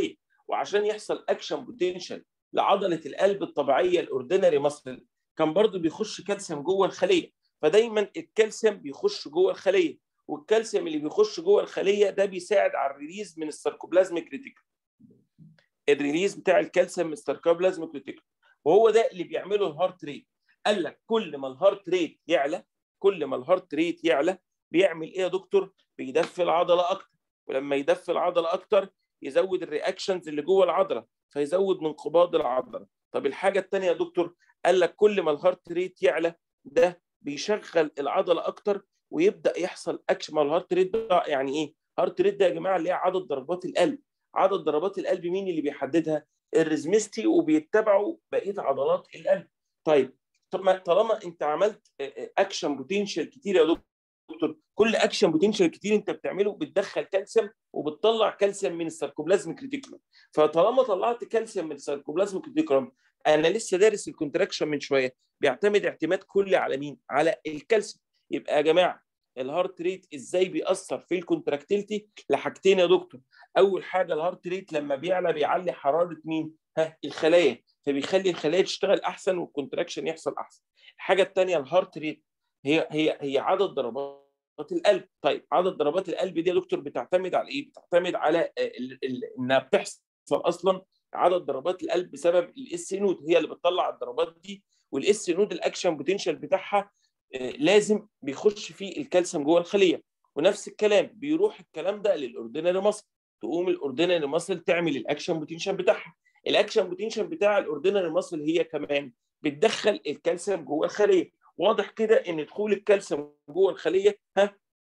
وعشان يحصل اكشن بوتنشال لعضله القلب الطبيعيه الاوردينري ماسل كان برضو بيخش كالسيوم جوه الخليه فدايما الكالسيوم بيخش جوه الخليه والكالسيوم اللي بيخش جوه الخليه ده بيساعد على الريليز من الساركوبلازميك ريتيكول الريليز بتاع الكالسيوم من الساركوبلازميك ريتيكول وهو ده اللي بيعمله الهارت ريت قال لك كل ما الهارت ريت يعلى كل ما الهارت ريت يعلى بيعمل ايه يا دكتور بيدفي العضله اكتر ولما يدفي العضله اكتر يزود الرياكشنز اللي جوه العضله فيزود من انقباض العضله طب الحاجه الثانيه يا دكتور قال لك كل ما الهارت ريت يعلى ده بيشغل العضله اكتر ويبدا يحصل اكشن ما الهارت ريت ده يعني ايه هارت ريت ده يا جماعه اللي هي عدد ضربات القلب عدد ضربات القلب مين اللي بيحددها الريزمستي وبيتبعوا بقيه عضلات القلب طيب طب طالما انت عملت اكشن بوتنشال كتير يا دكتور كل اكشن بوتنشال كتير انت بتعمله بتدخل كالسيوم وبتطلع كالسيوم من الساركوبلازميك ريتيكولوم فطالما طلعت كالسيوم من الساركوبلازميك ريتيكولوم انا لسه دارس الكونتراكشن من شويه بيعتمد اعتماد كلي على مين على الكالسيوم يبقى يا جماعه الهارت ريت ازاي بيأثر في الكونتراكتيلتي لحاجتين يا دكتور اول حاجه الهارت ريت لما بيعلى بيعلي حراره مين ها الخلايا فبيخلي الخلايا تشتغل احسن والكونتراكشن يحصل احسن الحاجه الثانيه الهارت ريت هي هي هي عدد ضربات القلب طيب عدد ضربات القلب دي يا دكتور بتعتمد على ايه بتعتمد على انها بتحصل اصلا عدد ضربات القلب بسبب الاس نود هي اللي بتطلع الضربات دي والاس نود الاكشن بوتنشال بتاعها لازم بيخش فيه الكالسيوم جوه الخليه ونفس الكلام بيروح الكلام ده للاوردينري ماسل تقوم الاوردينري ماسل تعمل الاكشن بوتنشال بتاعها الاكشن بوتنشال بتاع الاوردينري ماسل هي كمان بتدخل الكالسيوم جوه الخليه واضح كده ان دخول الكالسيوم جوه الخليه ها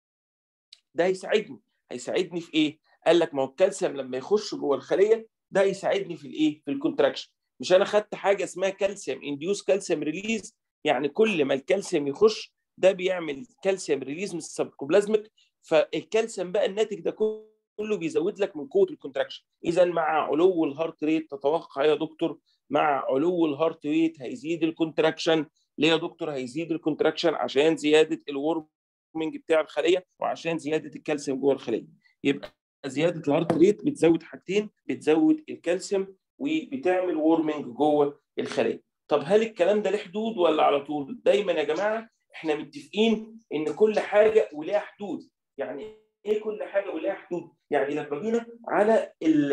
ده هيساعدني هيساعدني في ايه قال لك ما هو الكالسيوم لما يخش جوه الخليه ده هيساعدني في الايه في الكونتراكشن مش انا خدت حاجه اسمها كالسيوم انديوس كالسيوم ريليز يعني كل ما الكالسيوم يخش ده بيعمل كالسيوم ريليز من السبكوبلازميك فالكالسيوم بقى الناتج ده كله بيزود لك من قوه الكونتراكشن اذا مع علو الهارت ريت تتوقع يا دكتور مع علو الهارت ريت هيزيد الكونتراكشن ليه يا دكتور هيزيد الكونتراكشن عشان زياده الورمنج بتاع الخليه وعشان زياده الكالسيوم جوه الخليه يبقى زياده الهارت ريت بتزود حاجتين بتزود الكالسيوم وبتعمل وورمنج جوه الخليه طب هل الكلام ده له حدود ولا على طول دايما يا جماعه احنا متفقين ان كل حاجه وليها حدود يعني ايه كل حاجه وليها حدود يعني لما جينا على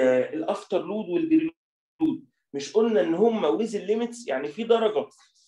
الافتر لود والبريلود مش قلنا ان هم ويز الليميتس يعني في درجه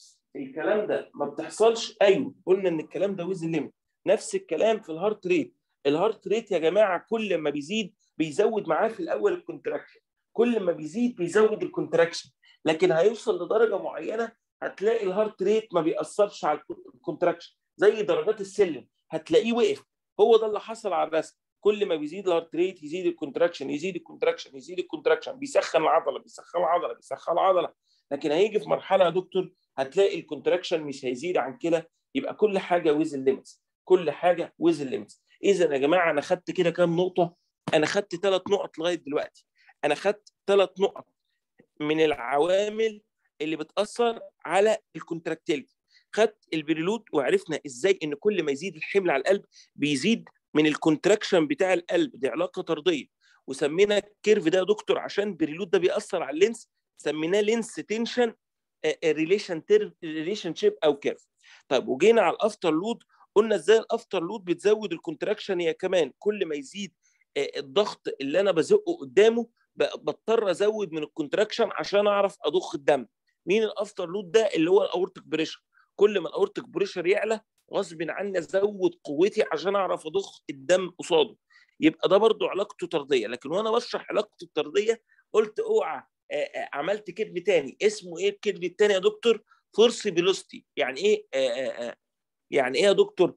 الكلام ده ما بتحصلش ايوه قلنا ان الكلام ده ويز الليميت نفس الكلام في الهارت ريت الهارت ريت يا جماعه كل ما بيزيد بيزود معاه في الاول الكونتراكشن كل ما بيزيد بيزود الكونتراكشن لكن هيوصل لدرجه معينه هتلاقي الهارت ريت ما بيأثرش على الكونتراكشن زي درجات السلم هتلاقيه وقف هو ده اللي حصل على الرسم كل ما بيزيد الهارت ريت يزيد الكونتراكشن يزيد الكونتراكشن يزيد الكونتراكشن بيسخن العضله بيسخن العضله بيسخن العضله لكن هيجي في مرحله يا دكتور هتلاقي الكونتراكشن مش هيزيد عن كده يبقى كل حاجه ويز الليمتس كل حاجه ويز الليمتس اذا يا جماعه انا خدت كده كام نقطه انا خدت ثلاث نقط لغايه دلوقتي انا خدت ثلاث نقط من العوامل اللي بتاثر على الكونتراكتيلتي خدت البريلود وعرفنا ازاي ان كل ما يزيد الحمل على القلب بيزيد من الكونتراكشن بتاع القلب دي علاقه طرديه وسمينا الكيرف ده يا دكتور عشان البريلود ده بيأثر على اللينس سميناه لينس تنشن ريليشن ريليشن شيب او كيرف طيب وجينا على الافتر لود قلنا ازاي الافتر لود بتزود الكونتراكشن هي كمان كل ما يزيد الضغط اللي انا بزقه قدامه بضطر ازود من الكونتراكشن عشان اعرف اضخ الدم مين الافتر لود ده اللي هو الاورتيك بريشر كل ما الاورتيك بريشر يعلى غصب عني ازود قوتي عشان اعرف اضخ الدم قصاده يبقى ده برضو علاقته طرديه لكن وانا بشرح علاقته الطرديه قلت اوعى عملت كذب تاني اسمه ايه الكذب التاني يا دكتور فورس فيلوستي يعني ايه آآ آآ يعني ايه يا دكتور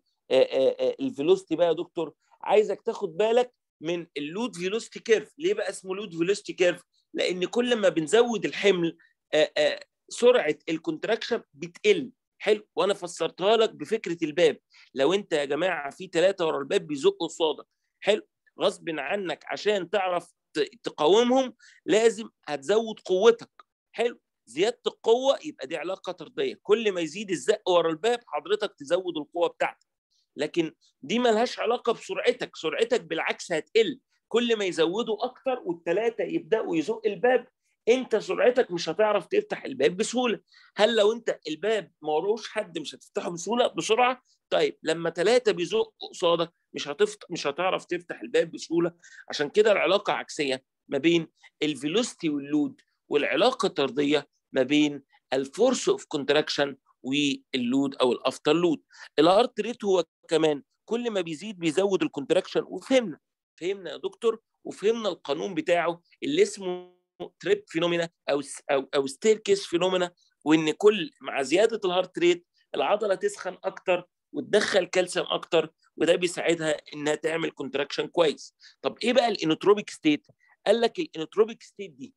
الفيلوستي بقى يا دكتور عايزك تاخد بالك من اللود فيلوستي كيرف ليه بقى اسمه لود فيلوستي كيرف لان كل ما بنزود الحمل آآ سرعه الكونتراكشن بتقل حلو وانا فسرتها لك بفكره الباب لو انت يا جماعه في ثلاثه ورا الباب بيزقوا قصادك حلو غصب عنك عشان تعرف تقاومهم لازم هتزود قوتك حلو زياده القوه يبقى دي علاقه طرديه كل ما يزيد الزق ورا الباب حضرتك تزود القوه بتاعتك لكن دي ملهاش علاقه بسرعتك سرعتك بالعكس هتقل كل ما يزودوا اكتر والثلاثه يبداوا يزق الباب انت سرعتك مش هتعرف تفتح الباب بسهوله هل لو انت الباب ما وروش حد مش هتفتحه بسهوله بسرعه طيب لما ثلاثه بيزقوا قصادك مش هتفتح مش هتعرف تفتح الباب بسهوله عشان كده العلاقه عكسيه ما بين الفيلوستي واللود والعلاقه الطرديه ما بين الفورس اوف كونتراكشن واللود او الافتر لود الهارت ريت هو كمان كل ما بيزيد بيزود الكونتراكشن وفهمنا فهمنا يا دكتور وفهمنا القانون بتاعه اللي اسمه تريب فينومينا او او او ستيركيس فينومينا وان كل مع زياده الهارت ريت العضله تسخن اكتر وتدخل كالسيوم اكتر وده بيساعدها انها تعمل كونتراكشن كويس طب ايه بقى الانوتروبيك ستيت قال لك الانوتروبيك ستيت دي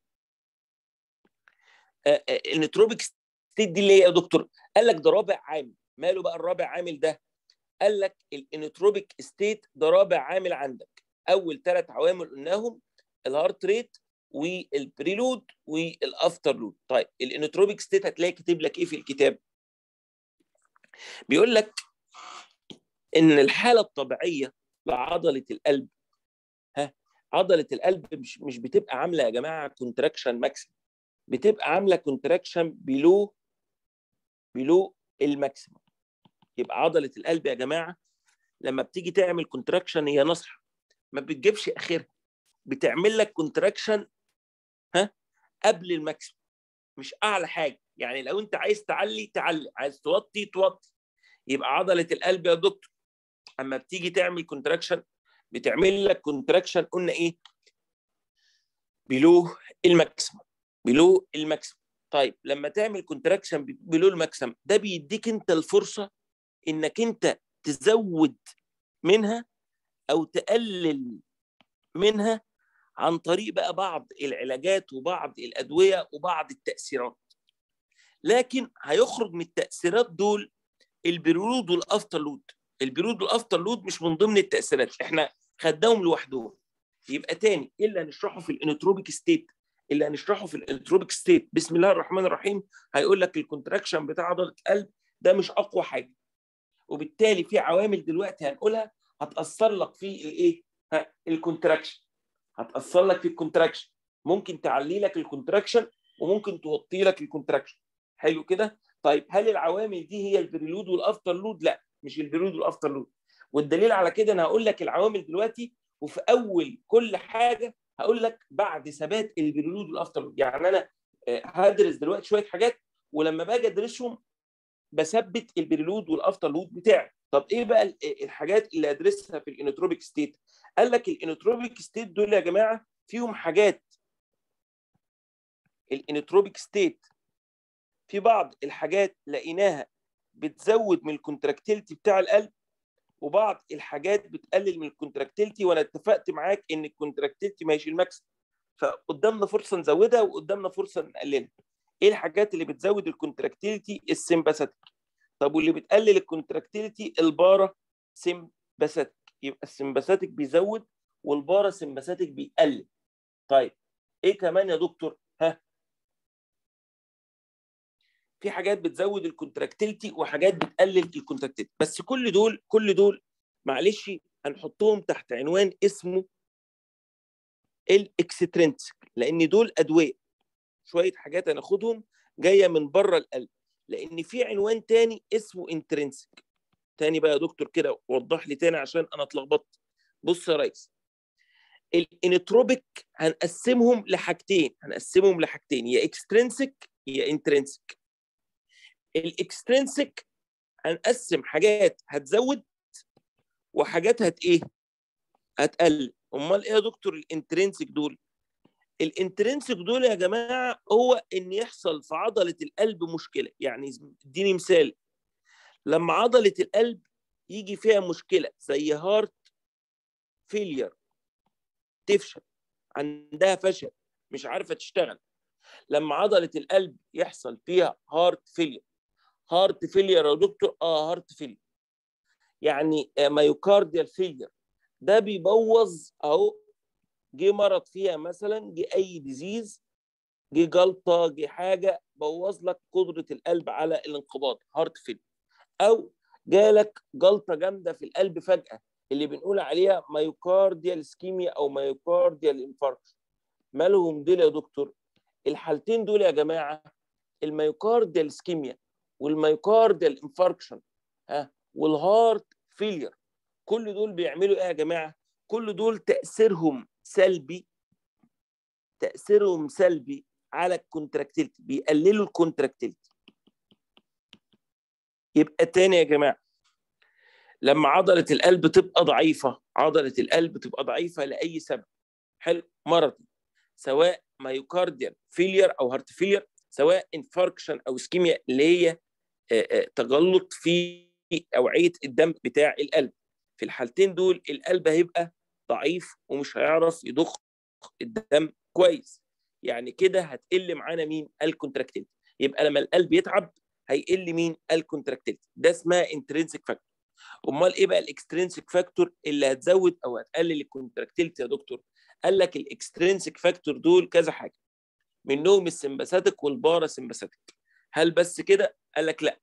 الانوتروبيك ستيت دي اللي هي يا دكتور قال لك ده رابع عامل ماله بقى الرابع عامل ده قال لك الانوتروبيك ستيت ده رابع عامل عندك اول ثلاث عوامل قلناهم الهارت ريت والبريلود والافتر لود طيب الانوتروبيك ستيت هتلاقي كاتب لك ايه في الكتاب بيقول لك ان الحاله الطبيعيه لعضله القلب ها عضله القلب مش مش بتبقى عامله يا جماعه كونتراكشن ماكسيمم بتبقى عامله كونتراكشن بلو بلو الماكسيمم يبقى عضله القلب يا جماعه لما بتيجي تعمل كونتراكشن هي نصحه ما بتجيبش اخرها بتعمل لك كونتراكشن ها قبل الماكسيمم مش اعلى حاجه يعني لو انت عايز تعلي تعلي عايز توطي توطي يبقى عضله القلب يا دكتور اما بتيجي تعمل كونتراكشن بتعمل لك كونتراكشن قلنا ايه بلو الماكسيمم بلو الماكسيمم طيب لما تعمل كونتراكشن بلو الماكسيمم ده بيديك انت الفرصه انك انت تزود منها او تقلل منها عن طريق بقى بعض العلاجات وبعض الادويه وبعض التاثيرات لكن هيخرج من التاثيرات دول البرود والافتر لود البرود والافتر لود مش من ضمن التاثيرات احنا خدناهم لوحدهم يبقى تاني ايه اللي هنشرحه في الانوتروبيك ستيت اللي هنشرحه في الانوتروبيك ستيت بسم الله الرحمن الرحيم هيقول لك الكونتراكشن بتاع عضله القلب ده مش اقوى حاجه وبالتالي في عوامل دلوقتي هنقولها هتاثر لك في الايه الكونتراكشن هتاثر لك في الكونتراكشن ممكن تعلي لك الكونتراكشن وممكن توطي لك الكونتراكشن حلو كده طيب هل العوامل دي هي البريلود والافتر لود لا مش البريلود والافتر لود والدليل على كده انا هقول لك العوامل دلوقتي وفي اول كل حاجه هقول لك بعد ثبات البريلود والافتر لود يعني انا هدرس دلوقتي شويه حاجات ولما باجي ادرسهم بثبت البريلود والافتر لود بتاعي طب ايه بقى الحاجات اللي ادرسها في الانوتروبيك ستيت قال لك الانوتروبيك ستيت دول يا جماعه فيهم حاجات الانوتروبيك ستيت في بعض الحاجات لقيناها بتزود من الكونتراكتيلتي بتاع القلب وبعض الحاجات بتقلل من الكونتراكتيلتي وانا اتفقت معاك ان الكونتراكتيلتي ماشي الماكس فقدامنا فرصه نزودها وقدامنا فرصه نقللها ايه الحاجات اللي بتزود الكونتراكتيلتي السمباثيك طب واللي بتقلل الكونتراكتيلتي البارا سمباثيك يبقى السمباثيك بيزود والبارا سمباثيك بيقلل طيب ايه كمان يا دكتور ها في حاجات بتزود الكونتراكتيلتي وحاجات بتقلل الكونتراكتيلتي بس كل دول كل دول معلش هنحطهم تحت عنوان اسمه الاكسترنسك لان دول ادويه شويه حاجات هناخدهم جايه من بره القلب لان في عنوان تاني اسمه انترنسك تاني بقى يا دكتور كده وضح لي تاني عشان انا اتلخبطت بص يا ريس الانتروبيك هنقسمهم لحاجتين هنقسمهم لحاجتين يا اكسترنسك يا انترنسك الاكسترنسك هنقسم حاجات هتزود وحاجات هت ايه هتقلل امال ايه يا دكتور الانترنسك دول الانترنسك دول يا جماعه هو ان يحصل في عضله القلب مشكله يعني اديني مثال لما عضله القلب يجي فيها مشكله زي هارت فيلير تفشل عندها فشل مش عارفه تشتغل لما عضله القلب يحصل فيها هارت فيلير هارت فيلير يا دكتور اه هارت فيلير يعني مايوكارديال فيلير ده بيبوظ اهو جه مرض فيها مثلا جه اي ديزيز جه جلطه جه حاجه بوظ لك قدره القلب على الانقباض هارت فيلير او جالك جلطه جامده في القلب فجاه اللي بنقول عليها مايوكارديال سكيميا او مايوكارديال انفاركشن مالهم دول يا دكتور الحالتين دول يا جماعه المايوكارديال سكيميا والمايوكارديال انفاركشن ها والهارت فيلير كل دول بيعملوا ايه يا جماعه كل دول تاثيرهم سلبي تاثيرهم سلبي على الكونتراكتيلتي بيقللوا الكونتراكتيلتي يبقى تاني يا جماعه لما عضله القلب تبقى ضعيفه عضله القلب تبقى ضعيفه لاي سبب حلو مرضي سواء مايوكارديال فيلير او هارت فيلير سواء انفاركشن او اسكيميا اللي هي تجلط في اوعيه الدم بتاع القلب في الحالتين دول القلب هيبقى ضعيف ومش هيعرف يضخ الدم كويس يعني كده هتقل معانا مين الكونتراكتيلتي يبقى لما القلب يتعب هيقل مين الكونتراكتيلتي ده اسمها انترنسيك فاكتور امال ايه بقى الاكسترنسيك فاكتور اللي هتزود او هتقلل الكونتراكتيلتي يا دكتور قال لك الاكسترنسيك فاكتور دول كذا حاجه منهم السمباثيك والبارا سمباثيك هل بس كده قال لك لا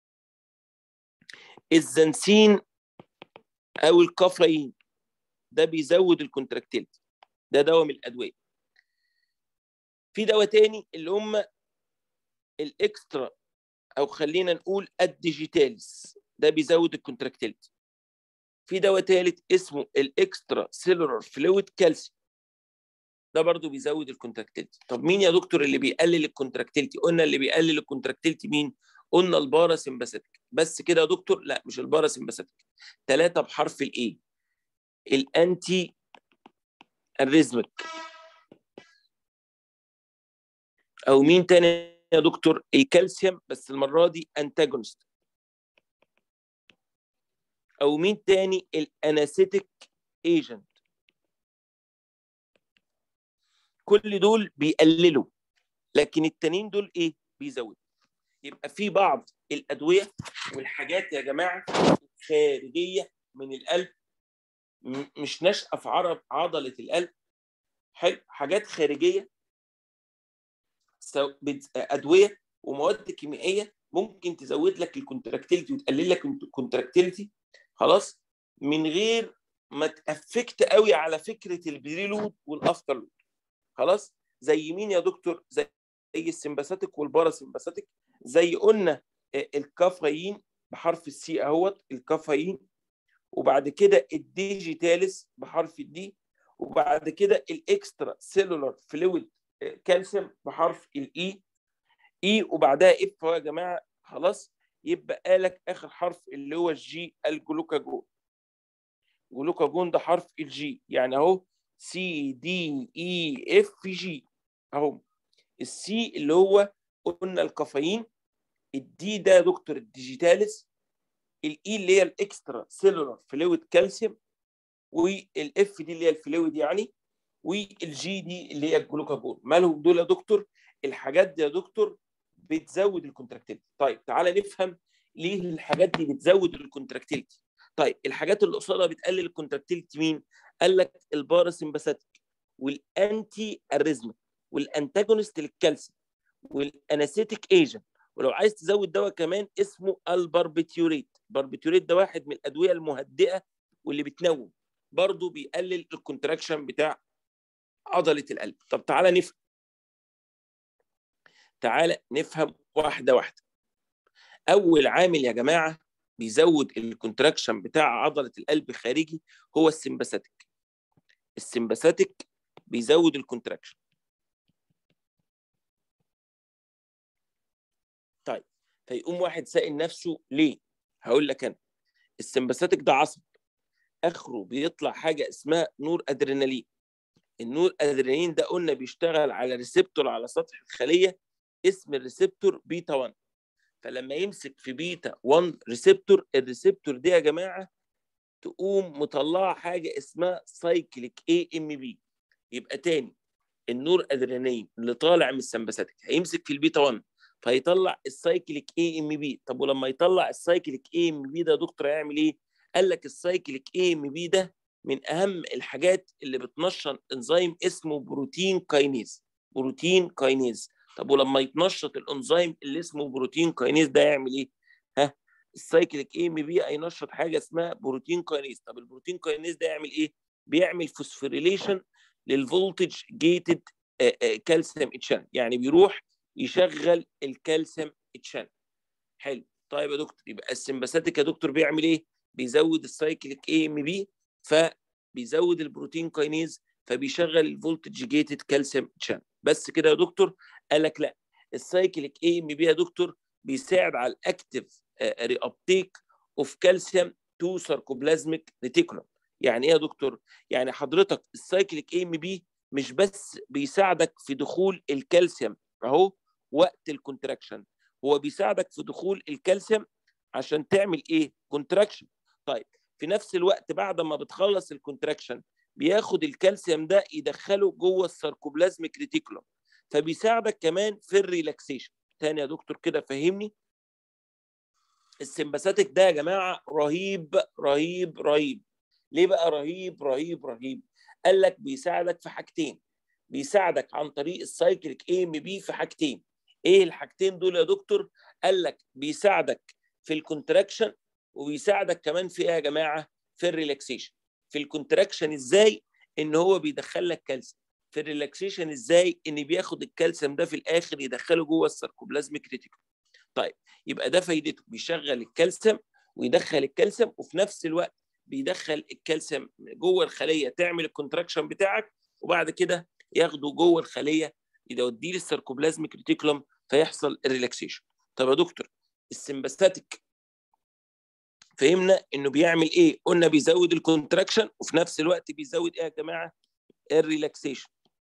الزنسين او الكافيين ده بيزود الكونتراكتيلتي ده دواء من الادويه في دواء تاني اللي هم الاكسترا او خلينا نقول الديجيتالز ده بيزود الكونتراكتيلتي في دواء ثالث اسمه الاكسترا سيلولار فلويد كالسيوم ده برضو بيزود الكونتراكتيلتي طب مين يا دكتور اللي بيقلل الكونتراكتيلتي قلنا اللي بيقلل الكونتراكتيلتي مين قلنا البارا سمباثيك بس كده يا دكتور لا مش البارا سمباثيك ثلاثه بحرف الاي الانتي الريزمك او مين تاني يا دكتور الكالسيوم بس المره دي انتاجونست او مين تاني الاناسيتيك ايجنت كل دول بيقللوا لكن التانيين دول ايه بيزودوا يبقى في بعض الادويه والحاجات يا جماعه خارجيه من القلب مش ناشئه في عرب عضله القلب حلو حاجات خارجيه ادويه ومواد كيميائيه ممكن تزود لك الكونتراكتيلتي وتقلل لك الكونتراكتيلتي خلاص من غير ما تافكت قوي على فكره البريلود والافتر لود خلاص زي مين يا دكتور زي السمباثيك والباراسمباثيك زي قلنا الكافيين بحرف السي اهوت الكافيين وبعد كده الديجيتاليس بحرف الدي وبعد كده الاكسترا سيلولار فلويد كالسيوم بحرف الاي اي وبعدها اف يا جماعه خلاص يبقى لك اخر حرف اللي هو الجي الجلوكاجون جلوكاجون ده حرف الجي يعني اهو سي دي اي اف جي اهو السي اللي هو قلنا الكافيين الدي ده يا دكتور الديجيتاليس الاي اللي هي الاكسترا سيلولار فلويد كالسيوم والاف دي اللي هي الفلويد يعني والجي دي اللي هي الجلوكاجون مالهم دول يا دكتور الحاجات دي يا دكتور بتزود الكونتراكتيلتي طيب تعالى نفهم ليه الحاجات دي بتزود الكونتراكتيلتي طيب الحاجات اللي قصادها بتقلل الكونتراكتيلتي مين قال لك الباراسمباثيك والانتي اريزمك والانتاجونست للكالسيوم والاناسيتيك ايجنت ولو عايز تزود دواء كمان اسمه الباربيتيوريت الباربيتيوريت ده واحد من الادويه المهدئه واللي بتنوم برضه بيقلل الكونتراكشن بتاع عضله القلب طب تعالى نفهم تعالى نفهم واحده واحده اول عامل يا جماعه بيزود الكونتراكشن بتاع عضله القلب خارجي هو السمباثيك السمباثيك بيزود الكونتراكشن طيب فيقوم واحد سائل نفسه ليه هقول لك انا السمباثيك ده عصب اخره بيطلع حاجه اسمها نور ادرينالين النور ادرينالين ده قلنا بيشتغل على ريسبتور على سطح الخليه اسم الريسبتور بيتا 1 فلما يمسك في بيتا 1 ريسبتور الريسبتور دي يا جماعه تقوم مطلعه حاجه اسمها سايكليك اي ام بي يبقى تاني النور ادرينالين اللي طالع من السمباثيك هيمسك في البيتا 1 فيطلع السايكليك اي ام بي طب ولما يطلع السايكليك اي ام بي ده يا دكتور هيعمل ايه قال لك السايكليك اي ام بي ده من اهم الحاجات اللي بتنشط انزيم اسمه بروتين كاينيز بروتين كاينيز طب ولما يتنشط الانزيم اللي اسمه بروتين كاينيز ده يعمل ايه ها السايكليك اي ام بي هينشط حاجه اسمها بروتين كاينيز طب البروتين كاينيز ده يعمل ايه بيعمل فوسفوريليشن للفولتج جيتد كالسيوم اتشان يعني بيروح يشغل الكالسيوم اتشان حلو طيب يا دكتور يبقى السمباثيك يا دكتور بيعمل ايه بيزود السايكليك اي ام بي فبيزود البروتين كاينيز فبيشغل الفولتج جيتد كالسيوم اتشان بس كده يا دكتور قال لك لا السايكليك اي ام بي يا دكتور بيساعد على الاكتف ري ابتيك اوف كالسيوم تو ساركوبلازميك ريتيكولوم يعني ايه يا دكتور يعني حضرتك السايكليك اي ام بي مش بس بيساعدك في دخول الكالسيوم اهو وقت الكونتراكشن هو بيساعدك في دخول الكالسيوم عشان تعمل ايه كونتراكشن طيب في نفس الوقت بعد ما بتخلص الكونتراكشن بياخد الكالسيوم ده يدخله جوه الساركوبلازميك ريتيكولوم فبيساعدك كمان في الريلاكسيشن تاني يا دكتور كده فهمني السمباثيك ده يا جماعه رهيب رهيب رهيب ليه بقى رهيب رهيب رهيب قال لك بيساعدك في حاجتين بيساعدك عن طريق السايكليك اي ام بي في حاجتين ايه الحاجتين دول يا دكتور قال لك بيساعدك في الكونتراكشن وبيساعدك كمان في ايه يا جماعه في الريلاكسيشن في الكونتراكشن ازاي ان هو بيدخل لك كالسيوم في الريلاكسيشن ازاي ان بياخد الكالسيوم ده في الاخر يدخله جوه الساركوبلازميك ريتيكول طيب يبقى ده فايدته بيشغل الكالسيوم ويدخل الكالسيوم وفي نفس الوقت بيدخل الكالسيوم جوه الخليه تعمل الكونتراكشن بتاعك وبعد كده ياخده جوه الخليه يوديه للساركوبلازميك ريتيكولوم فيحصل الريلاكسيشن طب يا دكتور السمباثيك فهمنا انه بيعمل ايه قلنا بيزود الكونتراكشن وفي نفس الوقت بيزود ايه يا جماعه الريلاكسيشن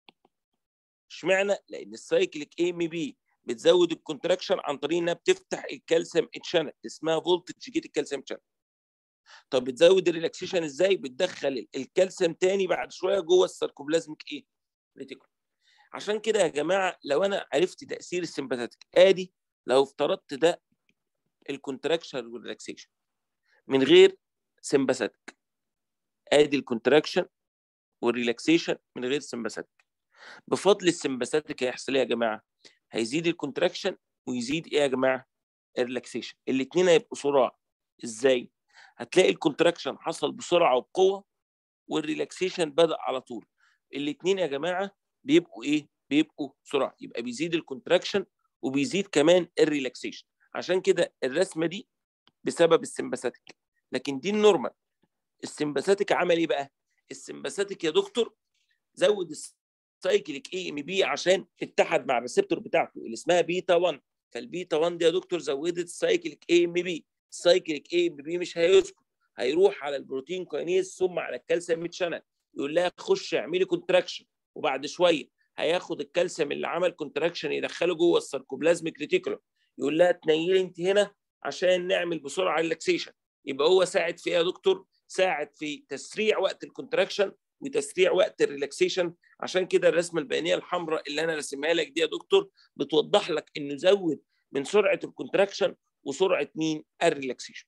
اشمعنى لان السايكليك اي ام بي بتزود الكونتراكشن عن طريق انها بتفتح الكالسيوم اتشانل اسمها فولتج جيت الكالسيوم تشانل طب بتزود الريلاكسيشن ازاي بتدخل الكالسيوم تاني بعد شويه جوه الساركوبلازميك ايه ريتيكولوم عشان كده يا جماعه لو انا عرفت تاثير السمباثيك ادي لو افترضت ده الكونتراكشن والريلاكسيشن من غير سمباثيك ادي الكونتراكشن والريلاكسيشن من غير سمباثيك بفضل السمباثيك هيحصل ايه يا جماعه هيزيد الكونتراكشن ويزيد ايه يا جماعه الريلاكسيشن الاثنين هيبقوا صراع ازاي هتلاقي الكونتراكشن حصل بسرعه وبقوه والريلاكسيشن بدا على طول الاثنين يا جماعه بيبقوا ايه بيبقوا سرعه يبقى بيزيد الكونتراكشن وبيزيد كمان الريلاكسيشن عشان كده الرسمه دي بسبب السمباثيك لكن دي النورمال السمباثيك عمل ايه بقى السمباثيك يا دكتور زود السايكليك اي ام بي عشان اتحد مع الريسبتور بتاعته اللي اسمها بيتا 1 فالبيتا 1 دي يا دكتور زودت السايكليك اي ام بي السايكليك اي ام بي مش هيسكت هيروح على البروتين كاينيز ثم على الكالسيوم شانل يقول لها خش اعملي كونتراكشن وبعد شويه هياخد الكالسيوم اللي عمل كونتراكشن يدخله جوه الساركوبلازميك ريتيكولوم يقول لها تنيلي انت هنا عشان نعمل بسرعه ريلاكسيشن يبقى هو ساعد في ايه يا دكتور؟ ساعد في تسريع وقت الكونتراكشن وتسريع وقت الريلاكسيشن عشان كده الرسمه البيانيه الحمراء اللي انا رسمها لك دي يا دكتور بتوضح لك انه زود من سرعه الكونتراكشن وسرعه مين؟ الريلاكسيشن.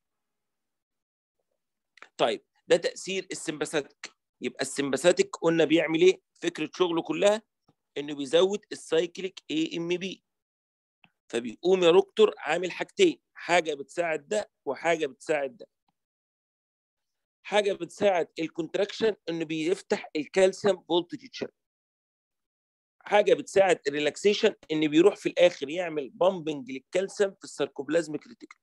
طيب ده تاثير السمباثيك يبقى السمباثيك قلنا بيعمل ايه؟ فكره شغله كلها انه بيزود السايكليك اي ام بي فبيقوم يا دكتور عامل حاجتين حاجه بتساعد ده وحاجه بتساعد ده حاجه بتساعد الكونتراكشن انه بيفتح الكالسيوم فولتج تشانل حاجه بتساعد الريلاكسيشن ان بيروح في الاخر يعمل بامبنج للكالسيوم في الساركوبلازميك ريتيكل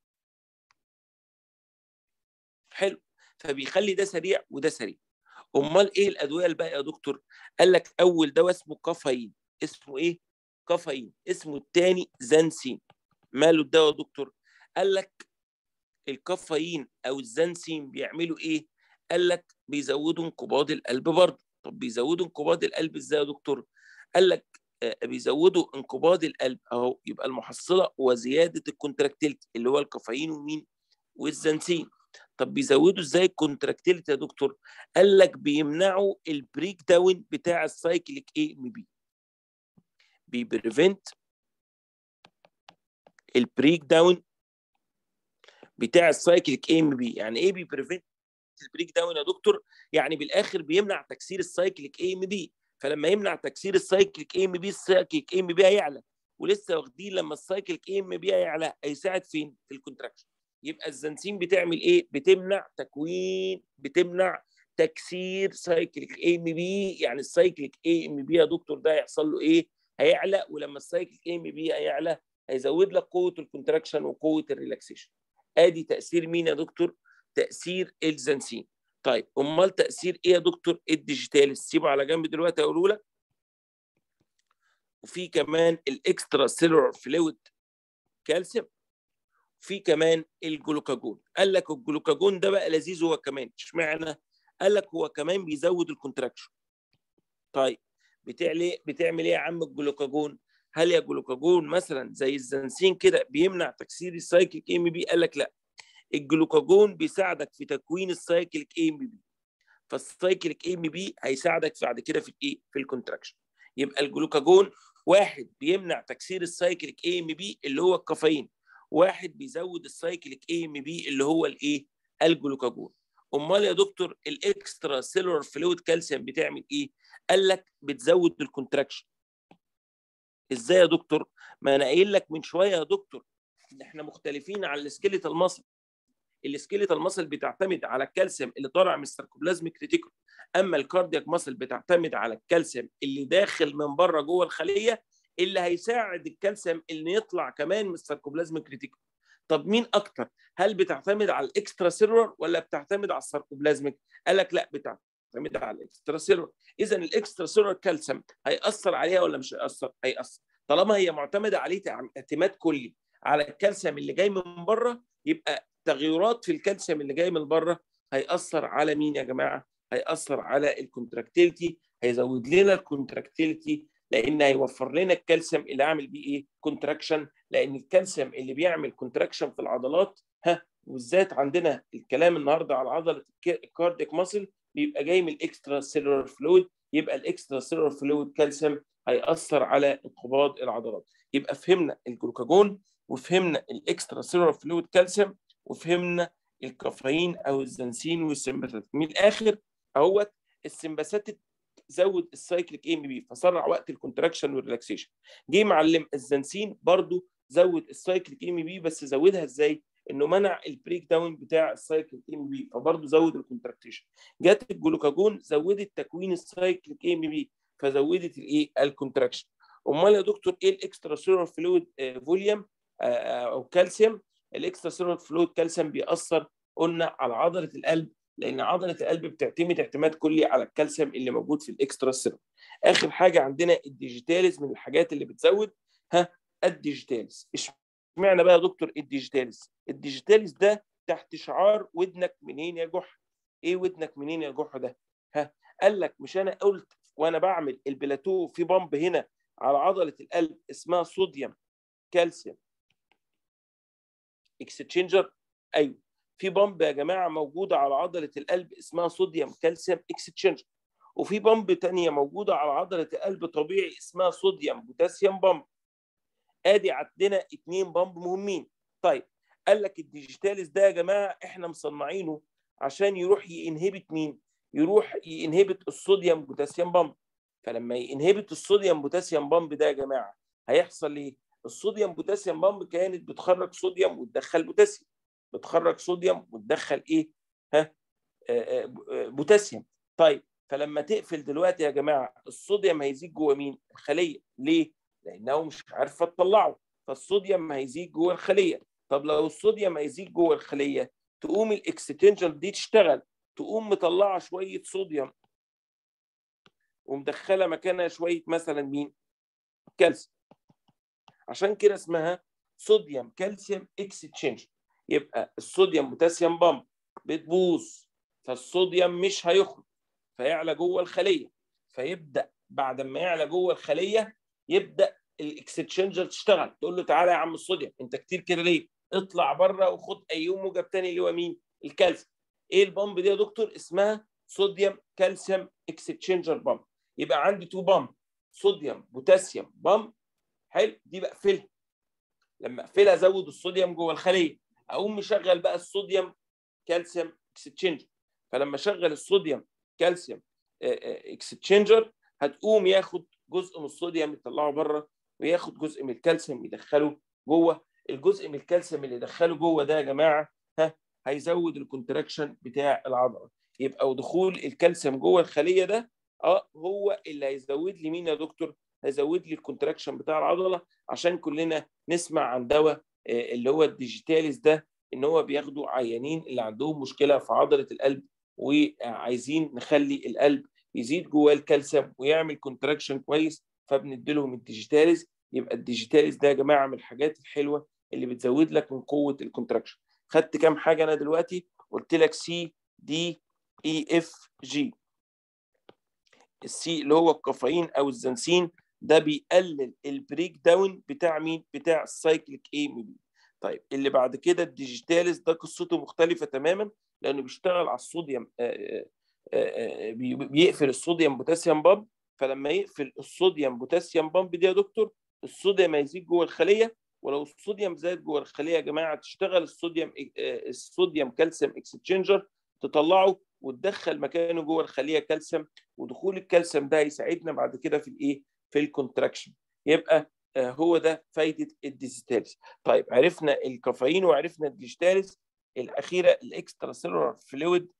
حلو فبيخلي ده سريع وده سريع امال ايه الادويه الباقيه يا دكتور قال لك اول دواء اسمه كافيين اسمه ايه كافيين اسمه الثاني زانسين ماله الدواء يا دكتور قال لك الكافيين او الزانسين بيعملوا ايه قال لك بيزودوا انقباض القلب برضه طب بيزودوا انقباض القلب ازاي يا دكتور قال لك بيزودوا انقباض القلب اهو يبقى المحصله وزياده الكونتراكتيلتي اللي هو الكافيين ومين والزنسين طب بيزودوا ازاي الكونتراكتيلتي يا دكتور قال لك بيمنعوا البريك داون بتاع السايكليك اي ام بي بيبريفنت البريك داون بتاع السايكليك اي ام بي يعني ايه بيبريفنت البريك داون يا دكتور يعني بالاخر بيمنع تكسير السايكليك اي ام بي فلما يمنع تكسير السايكليك اي ام بي السايكليك اي ام بي هيعلى ولسه واخدين لما السايكليك اي ام بي هيعلى هيساعد فين في الكونتراكشن يبقى الزنسين بتعمل ايه بتمنع تكوين بتمنع تكسير سايكليك اي ام بي يعني السايكليك اي ام بي يا دكتور ده هيحصل له ايه هيعلى ولما السايكليك اي ام بي هيعلى هيزود لك قوه الكونتراكشن وقوه الريلاكسيشن ادي تاثير مين يا دكتور تاثير الزنسين طيب امال تاثير ايه يا دكتور الديجيتال سيبه على جنب دلوقتي اقوله لك وفي كمان الاكسترا سيلولار فلويد كالسيوم في كمان الجلوكاجون قال لك الجلوكاجون ده بقى لذيذ هو كمان اشمعنى قال لك هو كمان بيزود الكونتراكشن طيب بتعمل ايه بتعمل ايه يا عم الجلوكاجون هل يا جلوكاجون مثلا زي الزنسين كده بيمنع تكسير السايكليك ام بي قال لك لا الجلوكاجون بيساعدك في تكوين السايكليك ام بي فالسايكليك ام بي هيساعدك بعد كده في الايه في الكونتراكشن يبقى الجلوكاجون واحد بيمنع تكسير السايكليك اي ام بي اللي هو الكافيين واحد بيزود السايكليك اي ام بي اللي هو الايه الجلوكاجون امال يا دكتور الاكسترا سيلولار فلويد كالسيوم بتعمل ايه قال لك بتزود الكونتراكشن ازاي يا دكتور ما انا قايل لك من شويه يا دكتور ان احنا مختلفين عن السكيليتال ماسل السكيليتال ماسل بتعتمد على الكالسيوم اللي طالع من السيركوبلازميك ريتيكول اما الكاردياك ماسل بتعتمد على الكالسيوم اللي داخل من بره جوه الخليه اللي هيساعد الكالسيوم اللي يطلع كمان من السيركوبلازميك ريتيكول طب مين اكتر هل بتعتمد على الاكسترا سيلولر ولا بتعتمد على السيركوبلازميك قال لك لا بتعتمد على الاكسترا سيلولر اذا الاكسترا سيلولر كالسيوم هياثر عليها ولا مش هياثر هياثر طالما هي معتمده عليه اعتماد كلي على الكالسيوم اللي جاي من بره يبقى تغيرات في الكالسيوم اللي جاي من بره هيأثر على مين يا جماعه هيأثر على الكونتراكتيليتي هيزود لنا الكونتراكتيليتي لان هيوفر لنا الكالسيوم اللي عامل بيه ايه كونتراكشن لان الكالسيوم اللي بيعمل كونتراكشن في العضلات ها وبالذات عندنا الكلام النهارده على عضله الكارديك ماسل بيبقى جاي من الاكسترا سيلولار فلويد يبقى الاكسترا سيلولار فلويد كالسيوم هيأثر على انقباض العضلات يبقى فهمنا الجلوكاجون وفهمنا الاكسترا سيلولار فلويد كالسيوم وفهمنا الكافيين او الزنسين والسمباثات من الاخر اهوت السمباثات زود السايكليك ام بي فسرع وقت الكونتراكشن والريلاكسيشن جه معلم الزنسين برضو زود السايكليك ام بي بس زودها ازاي انه منع البريك داون بتاع السايكليك ام بي فبرضه زود الكونتراكتيشن جت الجلوكاجون زودت تكوين السايكليك ام بي فزودت الايه الكونتراكشن امال يا دكتور ايه الاكسترا سيلولار فلويد فوليوم او كالسيوم الاكسترا سيلولار فلويد كالسيوم بيأثر قلنا على عضله القلب لان عضله القلب بتعتمد اعتماد كلي على الكالسيوم اللي موجود في الاكسترا سيلولار اخر حاجه عندنا الديجيتاليز من الحاجات اللي بتزود ها الديجيتاليز اشمعنى بقى يا دكتور الديجيتاليز الديجيتاليز ده تحت شعار ودنك منين يا جحا ايه ودنك منين يا جحا ده ها قال لك مش انا قلت وانا بعمل البلاتو في بامب هنا على عضله القلب اسمها صوديوم كالسيوم اكستشينجر ايوه في بامب يا جماعه موجوده على عضله القلب اسمها صوديوم كالسيوم اكستشينجر وفي بامب تانية موجوده على عضله القلب طبيعي اسمها صوديوم بوتاسيوم بامب ادي عندنا اتنين بامب مهمين طيب قال لك الديجيتاليز ده يا جماعه احنا مصنعينه عشان يروح ينهبت مين يروح ينهبت الصوديوم بوتاسيوم بامب فلما ينهبت الصوديوم بوتاسيوم بامب ده يا جماعه هيحصل ايه الصوديوم بوتاسيوم بامب كانت بتخرج صوديوم وتدخل بوتاسيوم بتخرج صوديوم وتدخل ايه ها بوتاسيوم طيب فلما تقفل دلوقتي يا جماعه الصوديوم هيزيد جوه مين الخليه ليه لانه مش عارفه تطلعه فالصوديوم هيزيد جوه الخليه طب لو الصوديوم هيزيد جوه الخليه تقوم الاكستنجر دي تشتغل تقوم مطلعه شويه صوديوم ومدخله مكانها شويه مثلا مين كالسيوم عشان كده اسمها صوديوم كالسيوم اكستشينج يبقى الصوديوم بوتاسيوم بامب بتبوظ فالصوديوم مش هيخرج فيعلى جوه الخليه فيبدا بعد ما يعلى جوه الخليه يبدا الاكستشينجر تشتغل تقول له تعالى يا عم الصوديوم انت كتير كده ليه اطلع بره وخد ايوم موجب تاني اللي هو مين الكالسيوم ايه البامب دي يا دكتور اسمها صوديوم كالسيوم اكستشينجر بامب يبقى عندي تو بامب صوديوم بوتاسيوم بامب حلو دي بقفلها لما اقفلها ازود الصوديوم جوه الخليه اقوم مشغل بقى الصوديوم كالسيوم اكستشينجر فلما اشغل الصوديوم كالسيوم اكستشينجر هتقوم ياخد جزء من الصوديوم يطلعه بره وياخد جزء من الكالسيوم يدخله جوه الجزء من الكالسيوم اللي دخله جوه ده يا جماعه ها هيزود الكونتراكشن بتاع العضله يبقى ودخول الكالسيوم جوه الخليه ده اه هو اللي هيزود لي مين يا دكتور هيزود لي الكونتراكشن بتاع العضله عشان كلنا نسمع عن دواء اللي هو الديجيتاليس ده ان هو بياخدوا عيانين اللي عندهم مشكله في عضله القلب وعايزين نخلي القلب يزيد جواه الكالسيوم ويعمل كونتراكشن كويس فبنديلهم الديجيتاليس يبقى الديجيتاليس ده يا جماعه من الحاجات الحلوه اللي بتزود لك من قوه الكونتراكشن خدت كام حاجه انا دلوقتي قلت لك سي دي اي اف جي السي اللي هو الكافيين او الزنسين ده بيقلل البريك داون بتاع مين بتاع السايكليك اي ام بي طيب اللي بعد كده الديجيتاليس ده قصته مختلفه تماما لانه بيشتغل على الصوديوم آآ آآ بيقفل الصوديوم بوتاسيوم بامب فلما يقفل الصوديوم بوتاسيوم بامب دي يا دكتور الصوديوم هيزيد جوه الخليه ولو الصوديوم زاد جوه الخليه يا جماعه تشتغل الصوديوم الصوديوم كالسيوم اكستشينجر تطلعه وتدخل مكانه جوه الخليه كالسيوم ودخول الكالسيوم ده هيساعدنا بعد كده في الايه في الكونتراكشن يبقى هو ده فايده الديجيتاليز طيب عرفنا الكافيين وعرفنا الديجيتاليز الاخيره الاكسترا سيلولار فلويد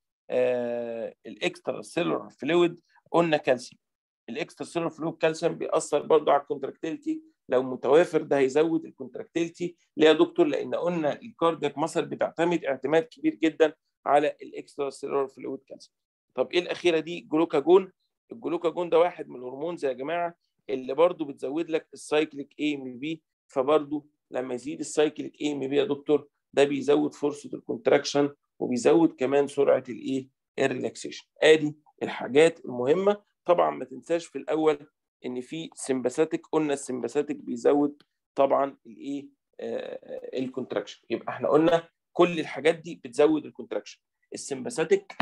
آه الاكسترا سيلولار فلويد قلنا كالسيوم الاكسترا سيلولار فلويد كالسيوم بيأثر برضه على الكونتراكتيليتي لو متوافر ده هيزود الكونتراكتيليتي ليه يا دكتور لان قلنا الكاردياك مصر بتعتمد اعتماد كبير جدا على الاكسترا سيلولار فلويد كالسيوم طب ايه الاخيره دي جلوكاجون الجلوكاجون ده واحد من الهرمونز يا جماعه اللي برضه بتزود لك السايكليك اي ام بي فبرضه لما يزيد السايكليك اي ام بي يا دكتور ده بيزود فرصه الكونتراكشن وبيزود كمان سرعه الايه الريلاكسيشن ادي الحاجات المهمه طبعا ما تنساش في الاول ان في سمباثيك قلنا السمباثيك بيزود طبعا الايه آه الكونتراكشن يبقى احنا قلنا كل الحاجات دي بتزود الكونتراكشن السمباثيك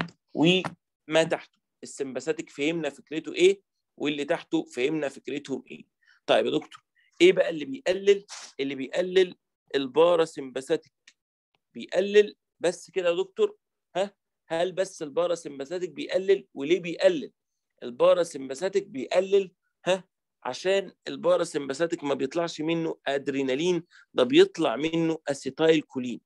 وما تحته السمباثيك فهمنا فكرته ايه واللي تحته فهمنا فكرتهم ايه طيب يا دكتور ايه بقى اللي بيقلل اللي بيقلل الباراسمباثيك بيقلل بس كده يا دكتور ها هل بس الباراسمباثيك بيقلل وليه بيقلل الباراسمباثيك بيقلل ها عشان الباراسمباثيك ما بيطلعش منه ادرينالين ده بيطلع منه اسيتايل كولين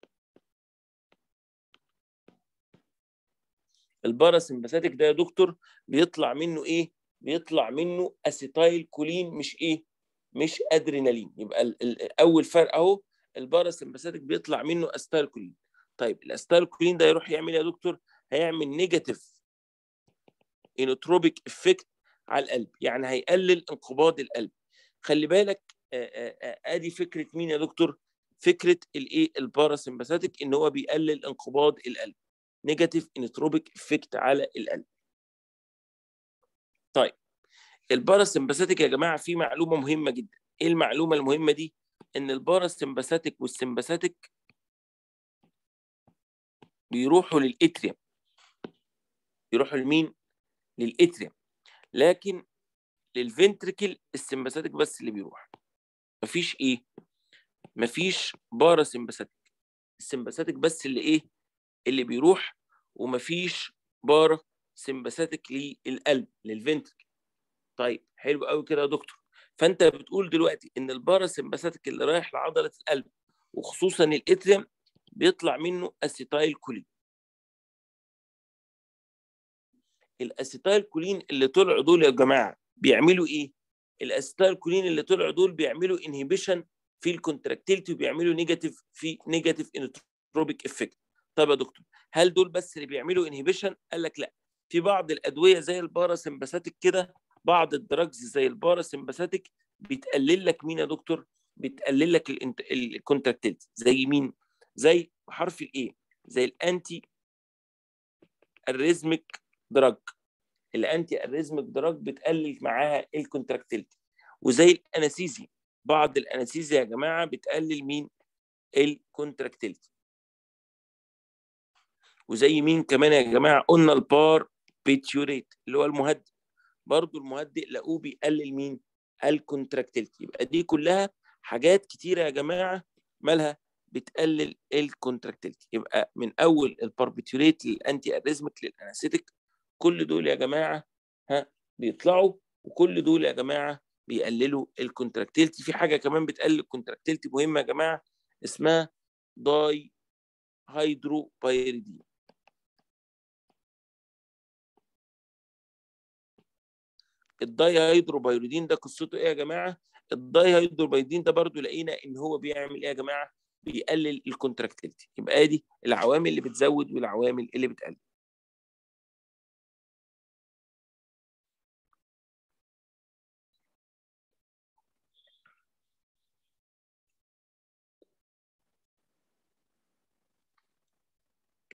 الباراسمباثيك ده يا دكتور بيطلع منه ايه بيطلع منه اسيتايل كولين مش ايه مش ادرينالين يبقى اول فرق اهو الباراسمباثيك بيطلع منه اسيتايل كولين طيب الاسيتايل كولين ده يروح يعمل يا دكتور هيعمل نيجاتيف انوتروبيك افكت على القلب يعني هيقلل انقباض القلب خلي بالك ادي فكره مين يا دكتور فكره الايه الباراسمباثيك ان هو بيقلل انقباض القلب نيجاتيف انوتروبيك افكت على القلب طيب الباراسمباثيك يا جماعه في معلومه مهمه جدا ايه المعلومه المهمه دي ان الباراسمباثيك والسمباثيك بيروحوا للاتريوم يروحوا لمين للاتريوم لكن للفنتريكل السمباثيك بس اللي بيروح مفيش ايه مفيش باراسمباثيك السمباثيك بس اللي ايه اللي بيروح ومفيش بارا سمباثيك للقلب للفنتريكل طيب حلو قوي كده يا دكتور فانت بتقول دلوقتي ان الباراسمباثيك اللي رايح لعضله القلب وخصوصا الاتريوم بيطلع منه اسيتايل كولين الاسيتايل كولين اللي طلعوا دول يا جماعه بيعملوا ايه الاسيتايل كولين اللي طلعوا دول بيعملوا انهبيشن في الكونتراكتيلتي وبيعملوا نيجاتيف في نيجاتيف انوتروبيك افكت طب يا دكتور هل دول بس اللي بيعملوا انهبيشن قال لك لا في بعض الادويه زي الباراسمباثيك كده بعض الدراجز زي الباراسمباثيك بتقلل لك مين يا دكتور بتقلل لك الكونتراكتيلتي زي مين زي حرف الايه زي الانتي الريزميك دراج الانتي الريزميك دراج بتقلل معاها الكونتراكتيلتي وزي الانستيزيا بعض الانستيزيا يا جماعه بتقلل مين الكونتراكتيلتي وزي مين كمان يا جماعه قلنا البار بيتيوريت اللي هو المهدئ برضو المهدئ لقوه بيقلل مين الكونتراكتيلتي يبقى دي كلها حاجات كتيره يا جماعه مالها بتقلل الكونتراكتيلتي يبقى من اول الباربيتوريت للانتي اريزميك للانستيك كل دول يا جماعه ها بيطلعوا وكل دول يا جماعه بيقللوا الكونتراكتيلتي في حاجه كمان بتقلل الكونتراكتيلتي مهمه يا جماعه اسمها داي هيدروبايريدين الداي هيدروبايريدين ده قصته ايه يا جماعه الداي هيدروبايريدين ده برضو لقينا ان هو بيعمل ايه يا جماعه بيقلل الكونتراكتيلتي يبقى دي العوامل اللي بتزود والعوامل اللي بتقلل